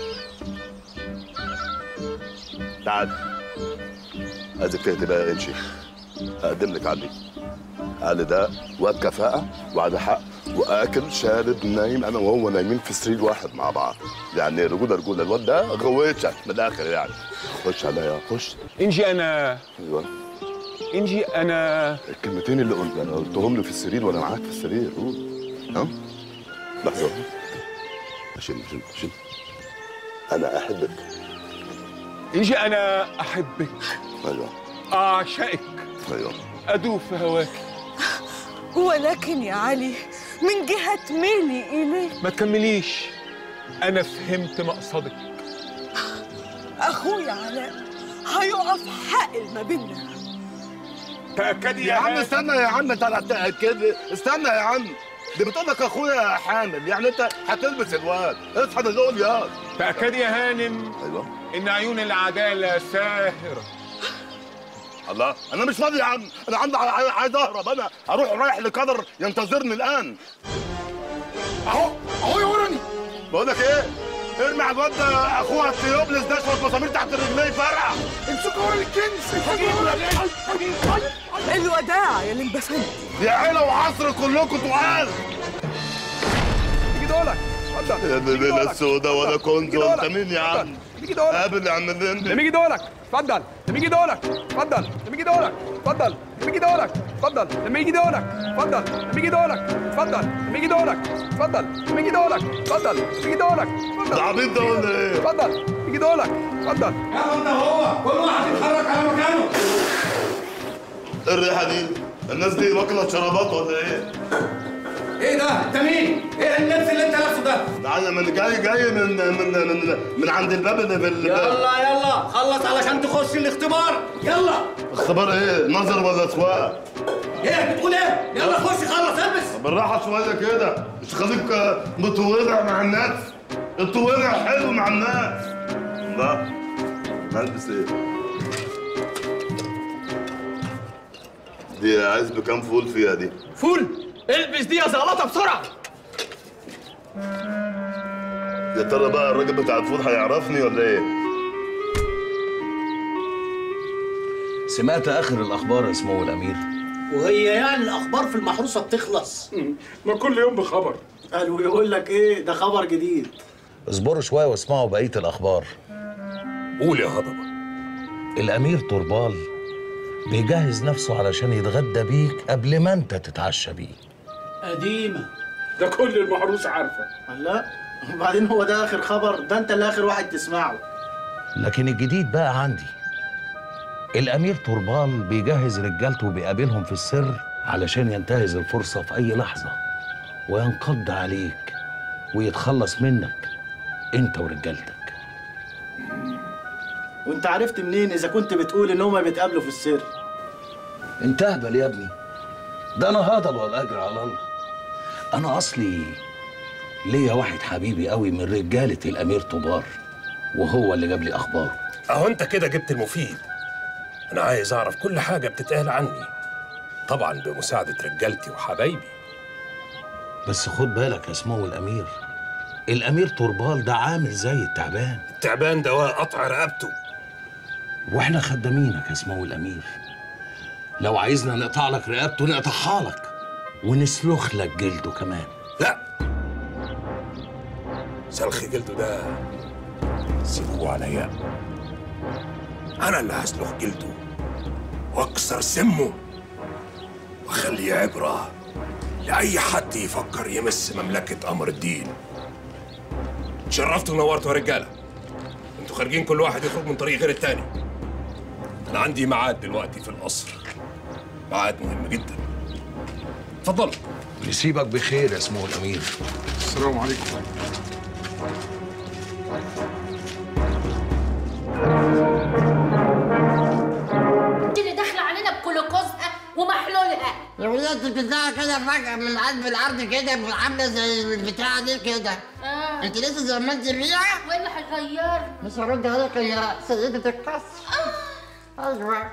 تعال عايزك تهدي بقى يا انشي هقدم لك علي علي ده واد كفاءة وعاد حق واكل شارب نايم انا وهو نايمين في سرير واحد مع بعض يعني رجوله رجوله الواد ده غويتك من الاخر يعني خش عليا خش إنجي أنا ايوه إنجي أنا الكلمتين اللي قلت انا قلتهم له في السرير وانا معاك في السرير قول ها لحظه عشان عشان عشان انا احبك إنجي أنا أحبك ايوه أعشقك ايوه أدوب في هواك ولكن يا علي من جهة ميلي إليك ما تكمليش أنا فهمت مقصدك أخويا علاء هيقف حائل ما بيننا تأكدي يا عم استنى يا عم انت لا تاكد استنى يا عم دي بتقول لك اخويا حامل يعني انت هتلبس الواد اصحى من دول يا تأكدي يا هانم ايوه إن عيون العدالة ساهرة الله انا مش فاضي يا عم انا عندي ع- عايز اهرب انا هروح رايح لقدر ينتظرني الان اهو اهو يورني بقول لك ايه ارمي على الواد ده اخوها التيوبلس ده شويه مسامير تحت رجليه فرقع امسكوا ورا الكنز الوداع يا لمبا فندي دي عيله وعصر كلكم تقال تيجي دولك اتفضل يا الليله السوداء ولا كنت انت مين يا عم تيجي دولك قابل يا عم الليمبي لما يجي دولك اتفضل لما يجي دولك اتفضل لما يجي دولك اتفضل لما يجي دولك اتفضل لما يجي دولك اتفضل لما يجي دولك اتفضل لما يجي دولك اتفضل لما يجي دولك اتفضل لما يجي دولك اتفضل ده عبيط ده ولا ايه؟ اتفضل يجي دولك اتفضل يا انت هو كل واحد يتحرك على مكانه ايه الريحه دي؟ الناس دي واكله شرابات ولا ايه؟ ايه ده انت مين ايه اللبس اللي انت لابسه ده ده انا من جاي جاي من من من, من عند الباب اللي في ال- يلا يلا خلص علشان تخش الاختبار يلا اختبار ايه؟ نظر ولا سواقه؟ ايه بتقول ايه يلا خش خلص البس بالراحه شويه كده مش خليك آه، متولع مع الناس التولع حلو مع الناس لا هلبس ايه؟ دي عايز بكام فول فيها دي؟ فول البس دي يا زغلطه بسرعه يا ترى بقى الراجل بتاع الفول هيعرفني ولا ايه؟ سمعت اخر الاخبار يا سمو الامير وهي يعني الاخبار في المحروسه بتخلص ما كل يوم بخبر قالوا يقول لك ايه ده خبر جديد اصبروا شويه واسمعوا بقيه الاخبار قول يا هضبه الامير طربال بيجهز نفسه علشان يتغدى بيك قبل ما انت تتعشى بيه قديمه ده كل المحروس عارفه لا وبعدين هو ده اخر خبر ده انت اللي اخر واحد تسمعه لكن الجديد بقى عندي الامير طربال بيجهز رجالته وبيقابلهم في السر علشان ينتهز الفرصه في اي لحظه وينقض عليك ويتخلص منك انت ورجالتك وانت عرفت منين اذا كنت بتقول ان هما بيتقابلوا في السر انت اهبل يا ابني ده انا هضل والاجر على الله انا اصلي ليا واحد حبيبي قوي من رجاله الامير طبار وهو اللي جاب لي اخباره اهو انت كده جبت المفيد انا عايز اعرف كل حاجه بتتقال عني طبعا بمساعده رجالتي وحبايبي بس خد بالك يا سمو الامير الامير طربال ده عامل زي التعبان التعبان ده قطع رقبته واحنا خدامينك يا سمو الامير لو عايزنا نقطع لك رقبته نقطعها لك ونسلخ لك جلده كمان لا سلخ جلده ده سيبوه عليا انا اللي هسلخ جلده واكسر سمه واخليه عبره لاي حد يفكر يمس مملكه امر الدين شرفتوا ونورتوا يا رجاله انتوا خارجين كل واحد يخرج من طريق غير التاني انا عندي ميعاد دلوقتي في القصر ميعاد مهم جدا اتفضل يسيبك بخير يا سمو الامير السلام عليكم انت اللي داخله علينا بكلوكوزها ومحلولها يا ولاد بتطلع كده فجأة من قلب الأرض كده عاملة زي البتاعة دي كده آه. أنت لسه زي ما أنت فيها وايه اللي هيغير مش هرد عليك يا سيدة القصر أيوه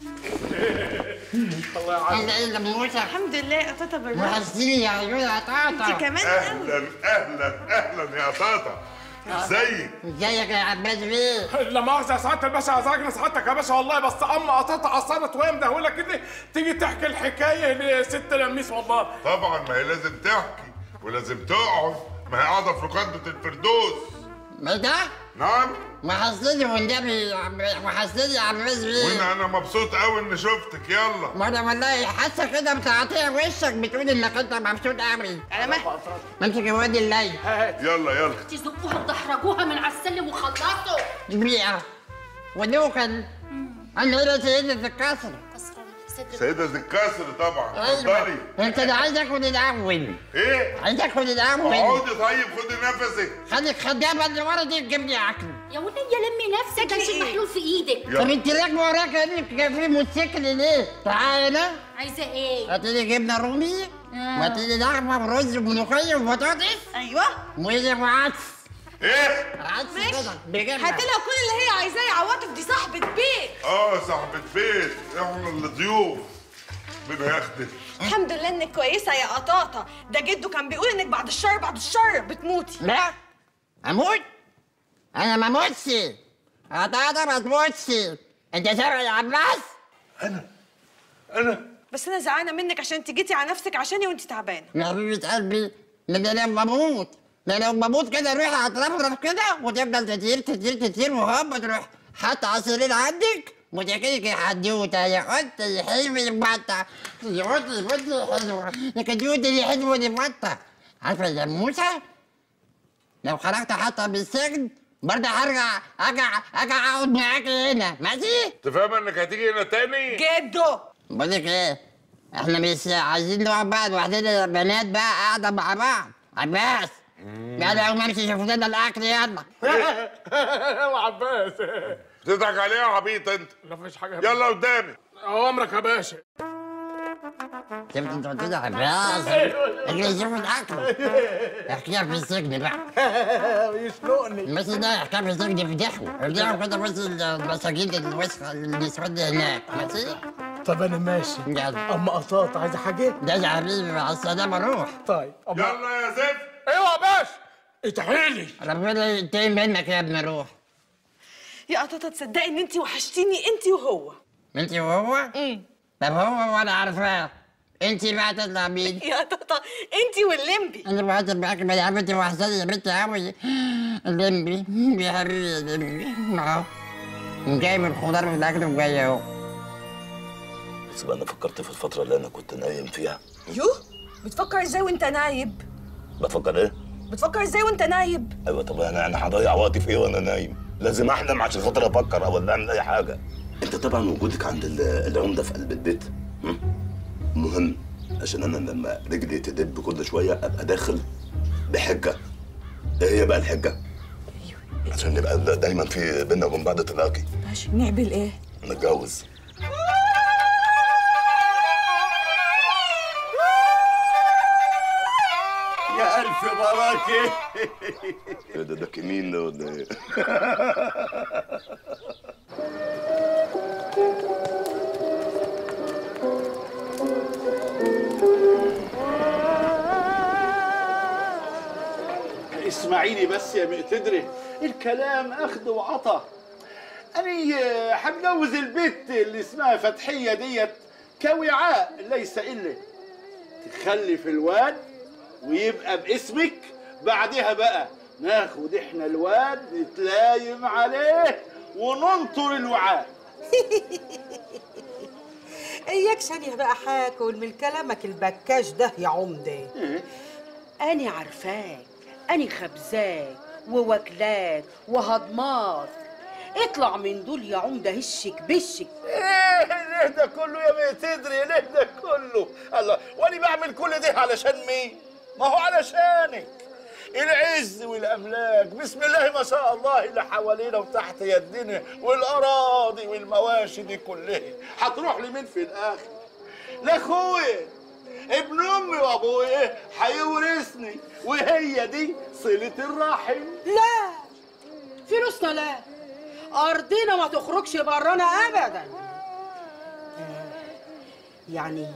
الله ايه لموسى الحمد لله يا طاطا بالراحه وحشتيني يا عيون يا طاطا انت كمان اهلا اهلا اهلا يا طاطا ازيك ازيك يا عباس بيه لا مؤاخذة يا سعادة الباشا عايزك سعادتك يا باشا والله بس أما قطعت قصرت وهي مدهولة كده تيجي تحكي الحكاية لست لميس والله طبعا ما هي لازم تحكي ولازم تقعد ما هي قاعده في لقاده الفردوس ما ده؟ نعم وحشتني والنبي يا عم- وحشتني يا عباس بيه وانا انا مبسوط قوي اني شفتك يلا ما انا والله حاسه كده بتعطيها وشك بتقول انك انت مبسوط قوي انا ما امسك يا واد الليل يلا يلا تزقوها وتحرجوها من على السلم وخلصوا بيئة ودوكا انا هنا سيدة الكسر سيدة الكسر طبعا ايوه اتفضلي انت انا عايز اكل الاول ايه عايز اكل الاول اقعدي طيب خدي نفسك خليك خدامه اللي ورا دي تجيب لي اكل يا ولية لمي نفسك ده شيء محلول في ايدك طب انت راكبه وراك انك في موتوسيكل ليه؟ تعالى هنا عايزة ايه؟ هاتي لي جبنه رومي وهاتي لي لحمه ورز وملوخيه وبطاطس ايوه وإيه وعدس ايه عدس ماشي كده بجبنه هات لها كل اللي هي عايزاه يا عواطف دي صاحبة بيت اه صاحبة بيت احنا اللي ضيوف بناخدك الحمد لله انك كويسة يا قطاطة ده جده كان بيقول انك بعد الشر بعد الشر بتموتي لا اموت انا ما اموتش قطعت ما تموتش انت سامع يا عباس انا بس انا زعلانة منك عشان انت جيتي على نفسك عشاني وانت تعبانة يا حبيبة قلبي ده انا لما بموت ده لو بموت كده روح هترفرف كده وتفضل تطير تطير تطير وهوب تروح حط على السرير عندك وتحكي حدوته يا قط يا حلو البطة يا قط يا قط حلوة يا كدوت اللي حلوة البطة عارفة يا موسى لو خرجت حتى بالسجن برضه هرجع ارجع ارجع اقعد معاك هنا ماشي؟ انت فاهمه انك هتيجي هنا تاني جدو بقول لك ايه احنا مش عايزين نقعد بقى لوحدنا بنات بقى قاعده مع بعض عباس يلا قوم امشي شوف لنا الاكل يلا وعباس بتضحك عليها يا عبيط انت لا مفيش حاجة يلا قدامي أوامرك يا باشا شفت انت قلت لي عباس اجي شوف الاكل احكيها في السجن بقى يسلقني بس ده احكيها في السجن يفضحوا يفضحوا كده بس المساجين الوسخه اللي سود هناك ماشي طب انا ماشي يلا اما قطاط عايزه حاجه ده يا حبيبي مع السلامه روح طيب يلا يا زفت ايوه يا باشا اتحيلي ربنا ينتقم منك يا ابني روح يا قطاطة تصدقي ان انت وحشتيني انت وهو انت وهو؟ امم طب هو وانا عارفاه انت بقى تطلع مين؟ يا قطاطة انت واللمبي انا بقعد معاك ما يا بنتي وحشاني يا بنتي قوي اللمبي يا حبيبي يا لمبي اهو جاي من الخضار والاكل وجاي اهو بس بقى انا فكرت في الفتره اللي انا كنت نايم فيها يوه بتفكر ازاي وانت نايب بفكر ايه بتفكر ازاي وانت نايب ايوه طب انا انا هضيع وقتي في ايه وانا نايم لازم احلم عشان خاطر افكر او ولا اعمل اي حاجه انت طبعا وجودك عند ال- العمده في قلب البيت م? مهم عشان انا لما رجلي تدب كل شويه ابقى داخل بحجه ايه هي بقى الحجه عشان نبقى دا- دايما في بينا وبين بعض تلاقي ماشي نعمل ايه نتجوز وراكي ايه ده ده كمين ده ولا ايه؟ اسمعيني بس يا مقتدري الكلام اخذ وعطا انا حتجوز البت اللي اسمها فتحيه ديت كوعاء ليس الا تخلف الواد ويبقى باسمك بعدها بقى ناخد احنا الواد نتلايم عليه وننطر الوعاء اياك شانيه بقى حاكل من كلامك البكاش ده يا عمده أنا عارفاك أنا خبزاك وواكلاك وهضماك اطلع من دول يا عمدة هشك بشك ايه ليه ده كله يا مقتدري ليه ده كله الله وانا بعمل كل ده علشان مين ما هو علشانك العز والاملاك بسم الله ما شاء الله اللي حوالينا وتحت يدنا والاراضي والمواشي دي كلها هتروح لمين في الاخر لاخويا ابن امي وابويا هيورثني وهي دي صله الرحم لا فلوسنا لا ارضنا ما تخرجش برانا ابدا يعني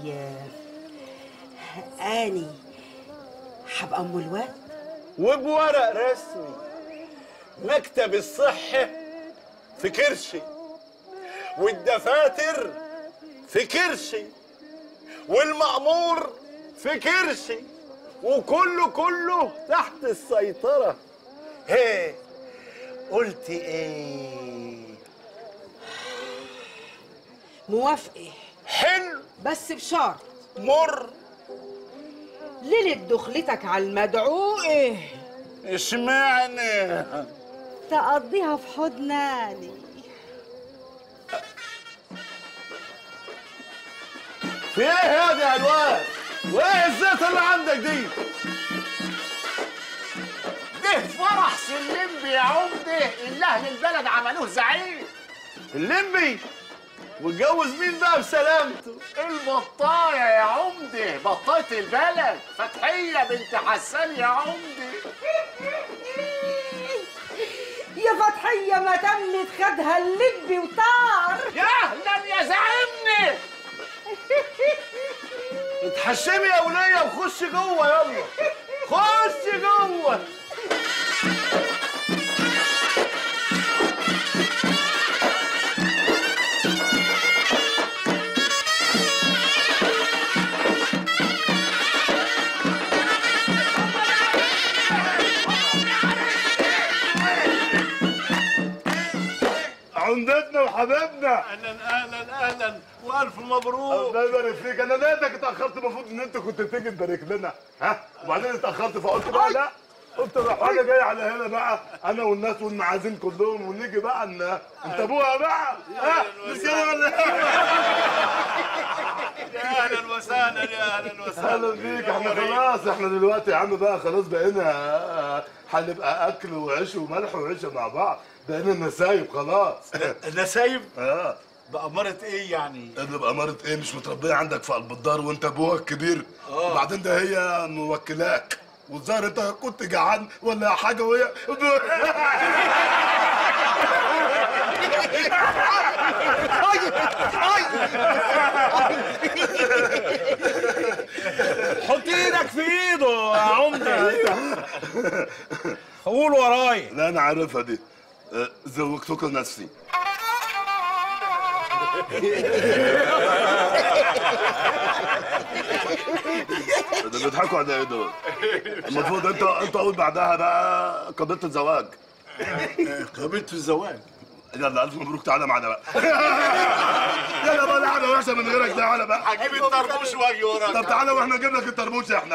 آه، اني هبقى ام الواد وبورق رسمي مكتب الصحة في كرشي والدفاتر في كرشي والمأمور في كرشي وكله كله تحت السيطرة هي قلت ايه موافقه حلو بس بشرط مر ليلة دخلتك على المدعو ايه اشمعنى تقضيها في حضناني في ايه هذا يا الواد وايه الزيت اللي عندك دي ده فرح سلمبي يا عمده اللي اهل البلد عملوه زعيم اللمبي واتجوز مين بقى بسلامته البطاية يا عمده بطاية البلد فتحية بنت حسان يا عمده يا فتحية ما تمت خدها اللب وطار يا اهلا يا زعيمني اتحشمي يا ولية وخش جوه يلا خش جوه عمدتنا وحبايبنا اهلا اهلا اهلا والف مبروك الله يبارك فيك انا لقيتك اتاخرت المفروض ان انت كنت تيجي تبارك لنا ها وبعدين اتاخرت فقلت بقى لا قلت روح انا جاي على هنا بقى انا والناس والمعازيم كلهم ونيجي بقى ان انت ابوها بقى ها مش كده ولا إيه؟ يا اهلا وسهلا يا اهلا وسهلا اهلا بيك احنا خلاص احنا دلوقتي يا عم بقى خلاص بقينا هنبقى اكل وعيش وملح وعيشه مع بعض بقينا نسايب خلاص نسايب؟ اه بأمارة ايه يعني؟ اللي بأمارة ايه مش متربية عندك في قلب الدار وانت ابوها الكبير آه. وبعدين ده هي موكلاك والظاهر انت كنت جعان ولا حاجة وهي حط ايدك في ايده يا عمده قول وراي لا انا عارفها دي آه، زوجتك نفسي ده بيضحكوا على ايه دول؟ المفروض انت انت قول بعدها بقى قضيه الزواج قضيه الزواج يلا الف مبروك تعالى معانا بقى يلا بقى قاعده وحشه من غيرك تعالى بقى هجيب الطربوش واجي وراك طب تعالى واحنا نجيب لك الطربوش احنا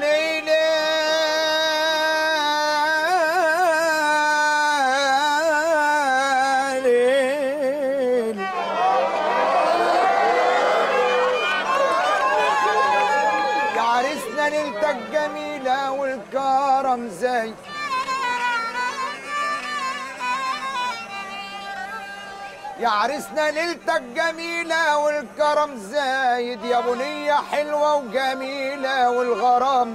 ليلى ليل يا عريسنا ليلتك جميلة والكرم زي يا عريسنا ليلتك جميلة والكرم زايد يا بنية حلوة وجميلة والغرام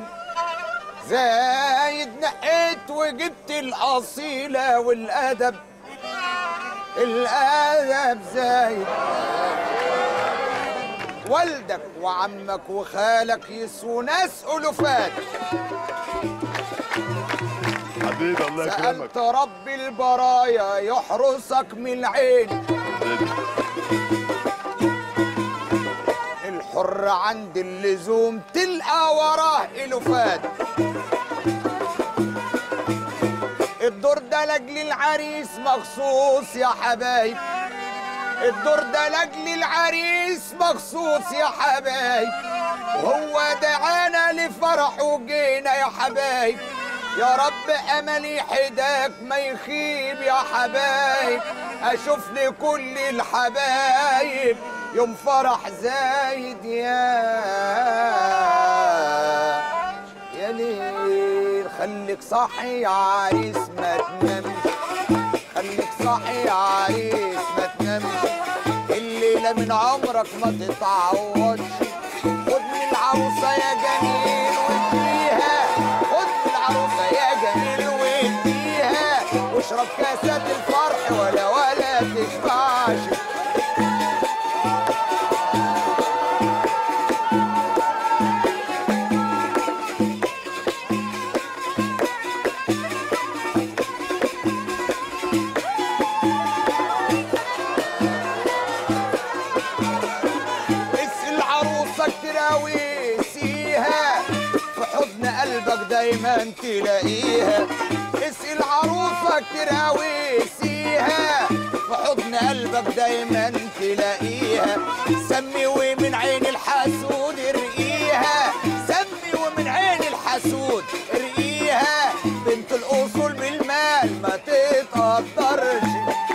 زايد نقيت وجبت الأصيلة والأدب الأدب زايد والدك وعمك وخالك يسووا ناس ألوفات حبيبي الله يكرمك سألت رب البرايا يحرسك من العين الحر عند اللزوم تلقى وراه ألوفات الدور ده لاجل العريس مخصوص يا حبايب الدور ده لاجل العريس مخصوص يا حبايب وهو دعانا لفرح وجينا يا حبايب يا رب املي حداك ما يخيب يا حبايب اشوف لي كل الحبايب يوم فرح زايد يا يا ليل خليك صاحي يا عريس ما تنامش خليك صاحي يا عريس ما تنامش الليلة من عمرك ما تتعوضش خد من العروسة يا جميل واديها خد من العروسة يا جميل واديها واشرب كاسات الفرح ولا ولا تشبعش اسقي العروسة تراويسيها في حضن قلبك دايما تلاقيها اسقي العروسة تراويسيها في حضن قلبك دايما تلاقيها سمي ومن عين الحسود ارقيها سمي ومن عين الحسود ارقيها بنت الاصول بالمال ما تتقدرش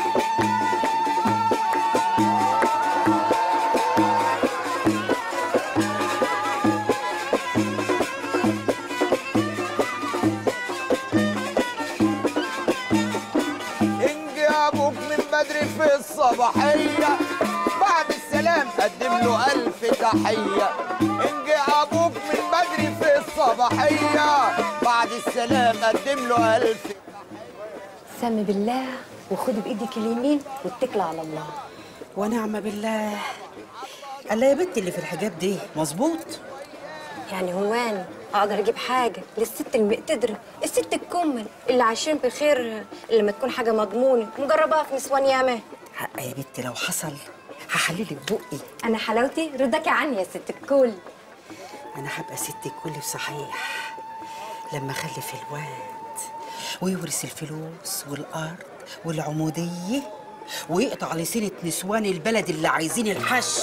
انجي ابوك من بدري في الصباحية بعد السلام قدم له ألف تحية انجي ابوك من بدري في الصباحية بعد السلام قدم له ألف سمي بالله وخدي بايدك اليمين واتكلي على الله ونعم بالله الله يا بنتي اللي في الحجاب دي مظبوط يعني هو انا اقدر اجيب حاجه للست المقتدره الست الكمل اللي عايشين بخير اللي ما تكون حاجه مضمونه مجرباها في نسوان ياما حق يا بنتي لو حصل هحللك بقي انا حلاوتي رضاكي عني يا ست الكل انا هبقى ست الكل صحيح لما اخلف الواد ويورث الفلوس والارض والعموديه ويقطع لسنة نسوان البلد اللي عايزين الحش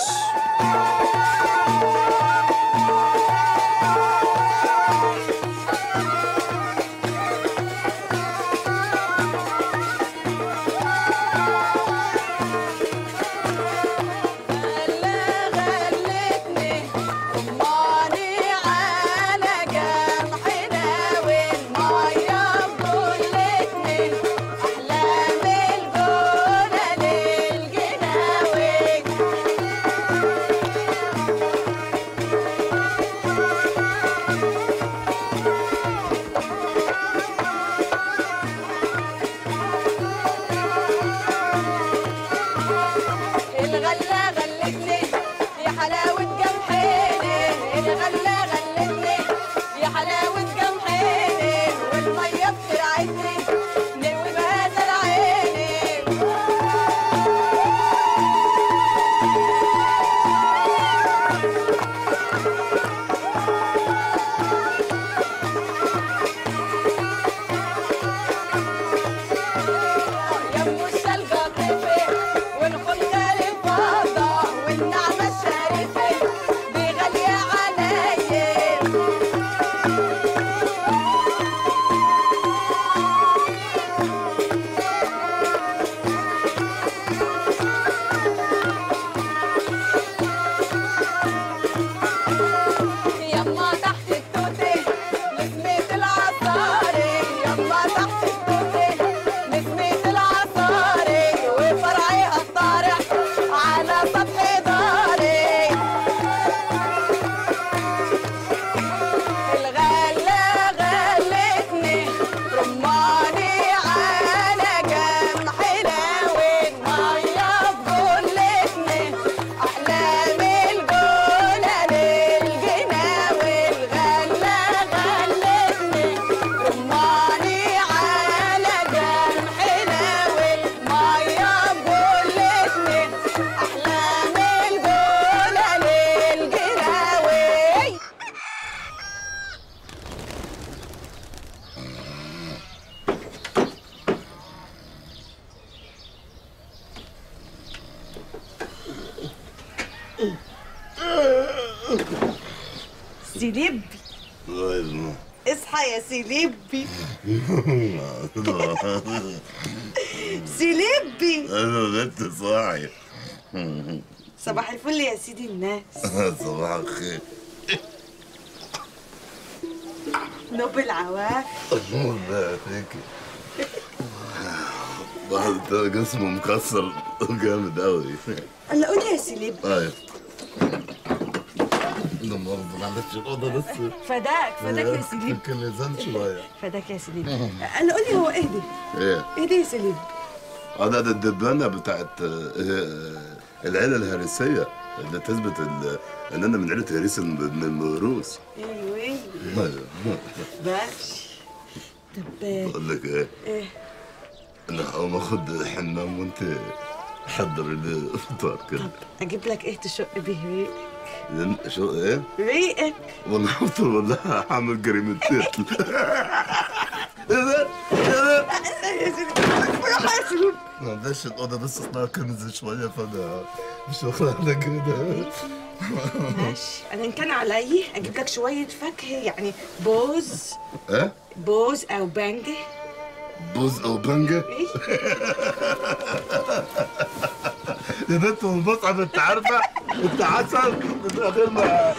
الغلة غلتني يا حلاوة جمحيني الغلة غلتني يا حلاوة جمحيني والمية بترعتني نروي بهذا العيني يم الشلقة بتفي والخلقة الفاضة والنعمة الشريفة دي غالية عليا سيليبي اصحى يا سيليبي سيليبي انا بنت صاحي صباح الفل يا سيدي الناس صباح الخير نوب العواف الله يعافيكي واحد جسمه مكسر جامد قوي هلا قول لي يا سيليبي طيب لا مؤاخذة معلش الأوضة بس فداك فداك يا سيليبي يمكن لزان شوية فداك يا سيليبي هلا قول لي هو ايه دي؟ ايه ايه دي يا سيليبي؟ هذا ده الدبانة بتاعت آه، العيلة الهرسية اللي تثبت ال- ان انا من عيلة هريس من الموروث ايوه ايوه أيوة. باش طب بقول لك ايه ايه انا هقوم اخد حمام وانت حضر لي فطار كده اجيب لك ايه تشق بيه ريق لأن- شو ايه ريقك والله قلت له والله هعمل جريمتين ايه ده؟ ايه ده؟ يا سيدي بروح يا سيدي معلش الأوضة بس اسمها كنز شوية فأنا مش واخد على كده ماشي انا ان كان عليا اجيب لك شويه فاكهه يعني بوز ايه؟ بوز او بانجه بوز أو بنجة؟ يا بنت والمصعب أنت عارفة؟ أنت عسل من غير ما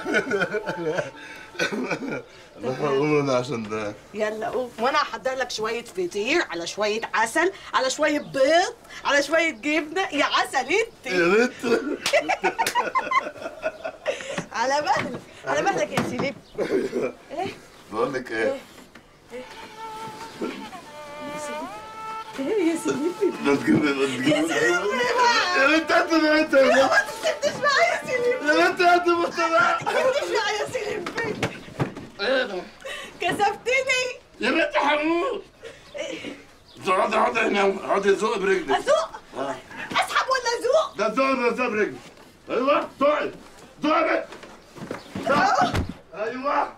أنا هقوم أنا عشان ده يلا قوم وانا هحضر لك شويه فطير على شويه عسل على شويه بيض على شويه جبنه يا عسل انت يا بنت على مهلك على مهلك يا سيليب ايه بقول لك إيه؟ ايه يا سيليب ما تجيبي ما تجيبي يا سيليب يا بنت أنت يا بنت لا ما تسيبنيش معايا يا سيليب يا بنت أنت بص ما تسيبنيش معايا يا سيليب ايه ده؟ كسفتني يا بنت حمود اقعدي اقعدي هنا اقعدي زق برجلك ازوق اسحب ولا ازوق ده زق ده زق برجلك أيوه زقي زقي زق أيوه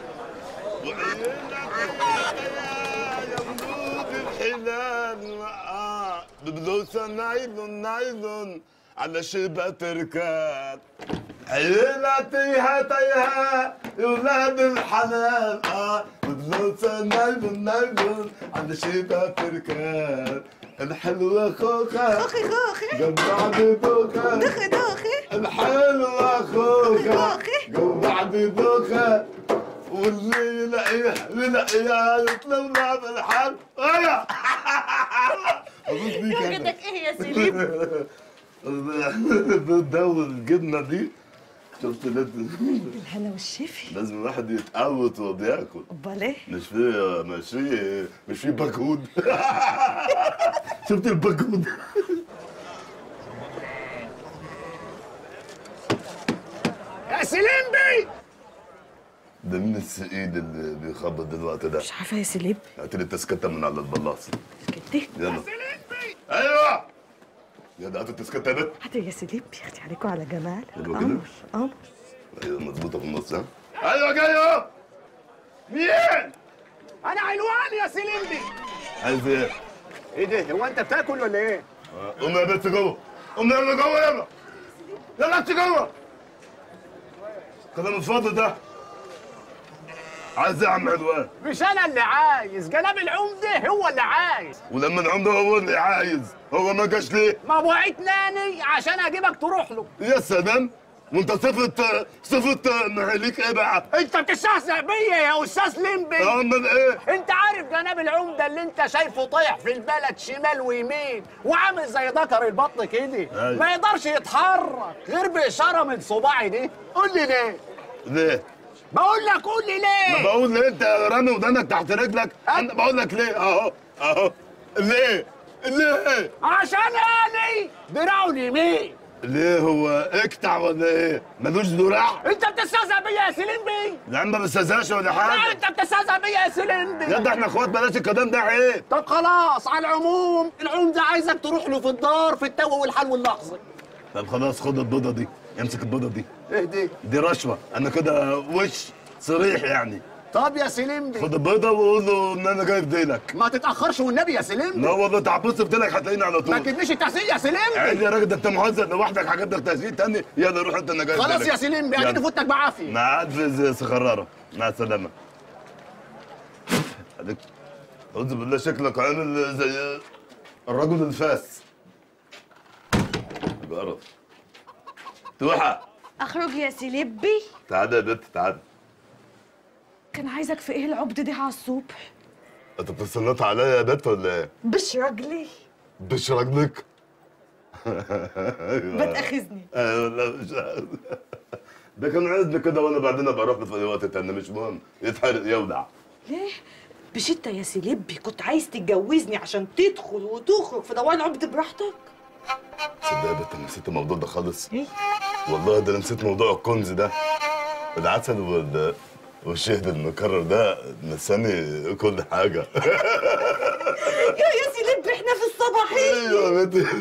الحلال آه ببلوسة نايلون نايلون على شبه تركات عيلة تيها تيها يا ولاد الحلال اه ببلوسة نايلون نايلون على شبه تركات الحلوة خوخة خوخي خوخي جمعت دوخة دوخي دوخي الحلوة خوخة خوخي جمعت دوخة واللي يلاقيها يلاقيها يطلبنا بالحال انا ابوس بيك انا وجدك ايه يا سيليب بتدور الجبنه دي شفت لازم بالهنا والشفي لازم الواحد يتقوت وهو ياكل امال ايه مش في مش في مش في باكود شفت الباكود يا سليمبي ده مين السعيد اللي بيخبط دلوقتي ده؟ مش عارفه يا سيليب هات لي التسكته من على البلاص كده يلا ايوه يا ده هات التسكته يا بنت هات يا سيليب يا اختي عليكم على جمال حلوة كده؟ قمر قمر ايوه مظبوطه في النص ها ايوه جاي اهو مين؟ انا علوان يا سليمبي عايز ايه؟ ايه ده هو انت بتاكل ولا ايه قوم يا بنت جوه قوم يلا جوه يلا يلا انت جوه كلام الفاضي ده عايز ايه يا عم عدوان مش انا اللي عايز جناب العمده هو اللي عايز ولما العمده هو اللي عايز هو ما جاش ليه؟ ما وعدتناني عشان اجيبك تروح له يا سلام وانت صفة صفة معاليك ايه بقى؟ انت بتستهزأ بيا يا استاذ ليمبي امال ايه؟ انت عارف جناب العمده اللي انت شايفه طايح في البلد شمال ويمين وعامل زي ذكر البطن كده أيوة. ما يقدرش يتحرك غير باشاره من صباعي دي قول لي ليه ليه؟ بقول لك قول لي ما ليه بقول ليه انت رامي ودانك تحت رجلك انا بقول لك ليه اهو اهو ليه؟ ليه؟ عشان اني دراعه اليمين ليه هو اكتع ولا ايه؟ ملوش ذراع؟ انت بتستهزأ بيا يا سليمبي يا عم ما بستهزاش ولا لا حاجة انت بتستهزأ بيا يا سليمبي يا ده احنا اخوات بلاش الكلام ده عيب طب خلاص على العموم العمده عايزك تروح له في الدار في التو والحلو اللحظي طب خلاص خد البيضة دي امسك البيضة دي ايه دي دي رشوة انا كده وش صريح يعني طب يا سليم خد البيضه وقول له ان انا جاي في ديلك ما تتاخرش والنبي يا سليم لا والله تعبص في ديلك هتلاقيني على طول ما تجيبليش التحسين يا سليم عادي يا راجل ده انت مهزأ لوحدك هجيب لك تهزيق تاني يلا روح انت انا جاي في خلاص ديلك. يا سليم يلا. يعني فوتك بعافيه معاد في سخرارة مع السلامة عليك أعوذ بالله شكلك عامل زي الرجل الفاس بقرف توحى اخرج يا سلبي تعالى يا بنت تعالى كان عايزك في ايه العبد دي على الصبح انت بتستنط عليا يا بنت ولا ايه؟ بش رجلي بش رجلك بتاخذني ايوه لا مش عارف. ده كان عايزني كده وانا بعدين ابقى اروح في اي وقت تاني مش مهم يتحرق يولع ليه مش انت يا سلبي كنت عايز تتجوزني عشان تدخل وتخرج في دوار العبد براحتك تصدق يا بنت انا نسيت الموضوع ده خالص والله ده انا نسيت موضوع الكنز ده العسل وال والشهد المكرر ده نساني كل حاجة يا يا سلبي احنا في الصباحيه ايوه يا بنتي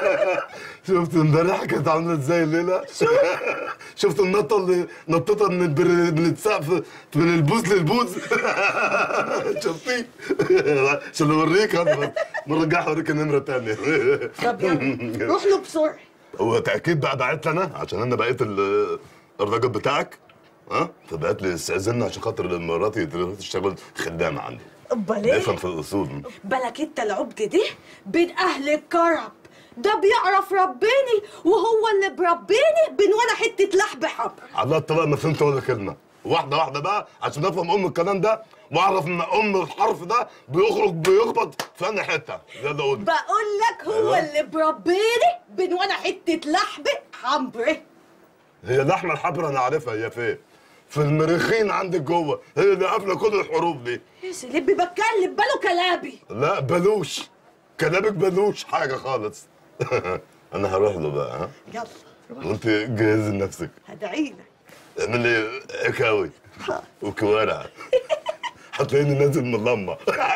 شفت امبارح كانت عاملة ازاي الليلة؟ شفت النطة اللي نطتها من البر... من السقف من البوز للبوز شفتي؟ عشان اوريك انا بس مرجعها اوريك النمرة التانية طب يلا روح له بسرعه هو تأكيد بقى بعت لي انا عشان انا بقيت ال- الراجل بتاعك ها فبعت لي استئذن عشان خاطر مراتي تشتغل خدامه عندي امال ايه بفهم في الاصول بالك انت العبد ده بين اهل الكرب ده بيعرف ربني وهو اللي بربيني بين وانا حته لحم حمر على الطلاق ما فهمت ولا كلمه واحده واحده بقى عشان افهم ام الكلام ده واعرف ان ام الحرف ده بيخرج بيخبط في انهي حته يلا قول بقول لك هو أيوة. اللي بربيني بين وانا حته لحم حمر هي اللحمه الحمراء انا عارفها هي فين في المريخين عندك جوه هي اللي قافله كل الحروف دي يا سلبي بتكلم باله كلامي لا بلوش كلامك بلوش حاجه خالص انا هروح له بقى ها يلا وانت جهزي لنفسك هدعي لك اعملي اكاوي وكوارع هتلاقيني نازل من اللمه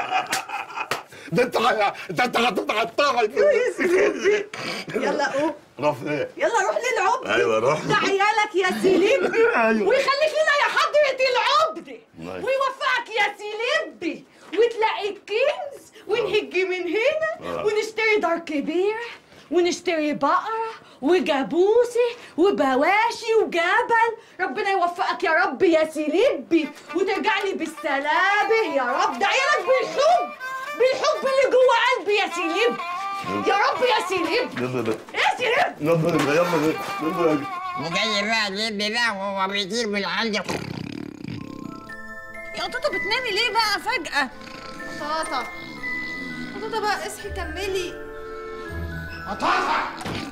ده انت ح- ده انت هتتقطعي يا سلبي يلا قوم روح فين؟ يلا روح للعبد أيوة، روح. ده عيالك يا سلبي أيوة. ويخليك لنا يا حضرة العبد نايس. ويوفقك يا سلبي وتلاقي الكنز ونهج من هنا آه. ونشتري دار كبيرة ونشتري بقرة وجاموسة وبواشي وجبل ربنا يوفقك يا رب يا سلبي وترجع لي بالسلامة يا رب ده عيالك بالحب بالحب اللي جوه قلبي يا سلبي يا رب يا سلبي يلا بقى يا سلبي يلا بقى يلا بقى يلا بقى وجاي بقى اللب بقى وهو بيطير من عندي يا قطوطة بتنامي ليه بقى فجأة؟ قطاطة قطوطة بقى اصحي كملي قطاطة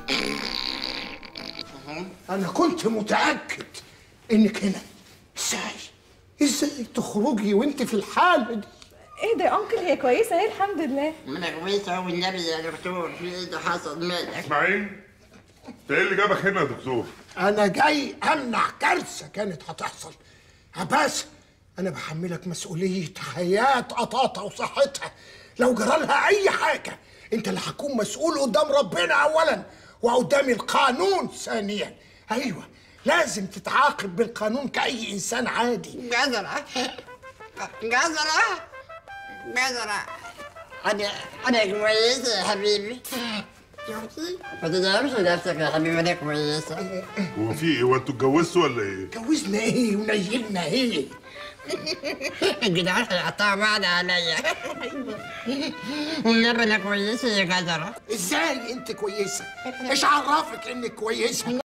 أنا كنت متأكد إنك هنا إزاي؟ إزاي تخرجي وأنت في الحالة دي؟ ايه ده يا انكل هي كويسة اهي الحمد لله انا كويسه والنبي يا دكتور في ايه ده حصل مالك اسماعيل انت ايه اللي جابك هنا يا دكتور؟ أنا جاي أمنع كارثة كانت هتحصل عباس أنا بحملك مسؤولية حياة قطاطة وصحتها لو جرالها أي حاجة أنت اللي هتكون مسؤول قدام ربنا أولا وقدام القانون ثانيا أيوة لازم تتعاقب بالقانون كأي إنسان عادي جزرة جزرة جزرة أنا أنا كويسة يا حبيبي شفتي؟ ما تدعمش نفسك يا حبيبي أنا كويسة هو في ايه؟ هو انتوا اتجوزتوا ولا ايه؟ جوزنا إيه ونيلنا إيه؟ الجدعان هيقطعوا بعض عليا والنبي أنا كويسة يا جزرة إزاي أنت كويسة؟ إيش عرفك إنك كويسة؟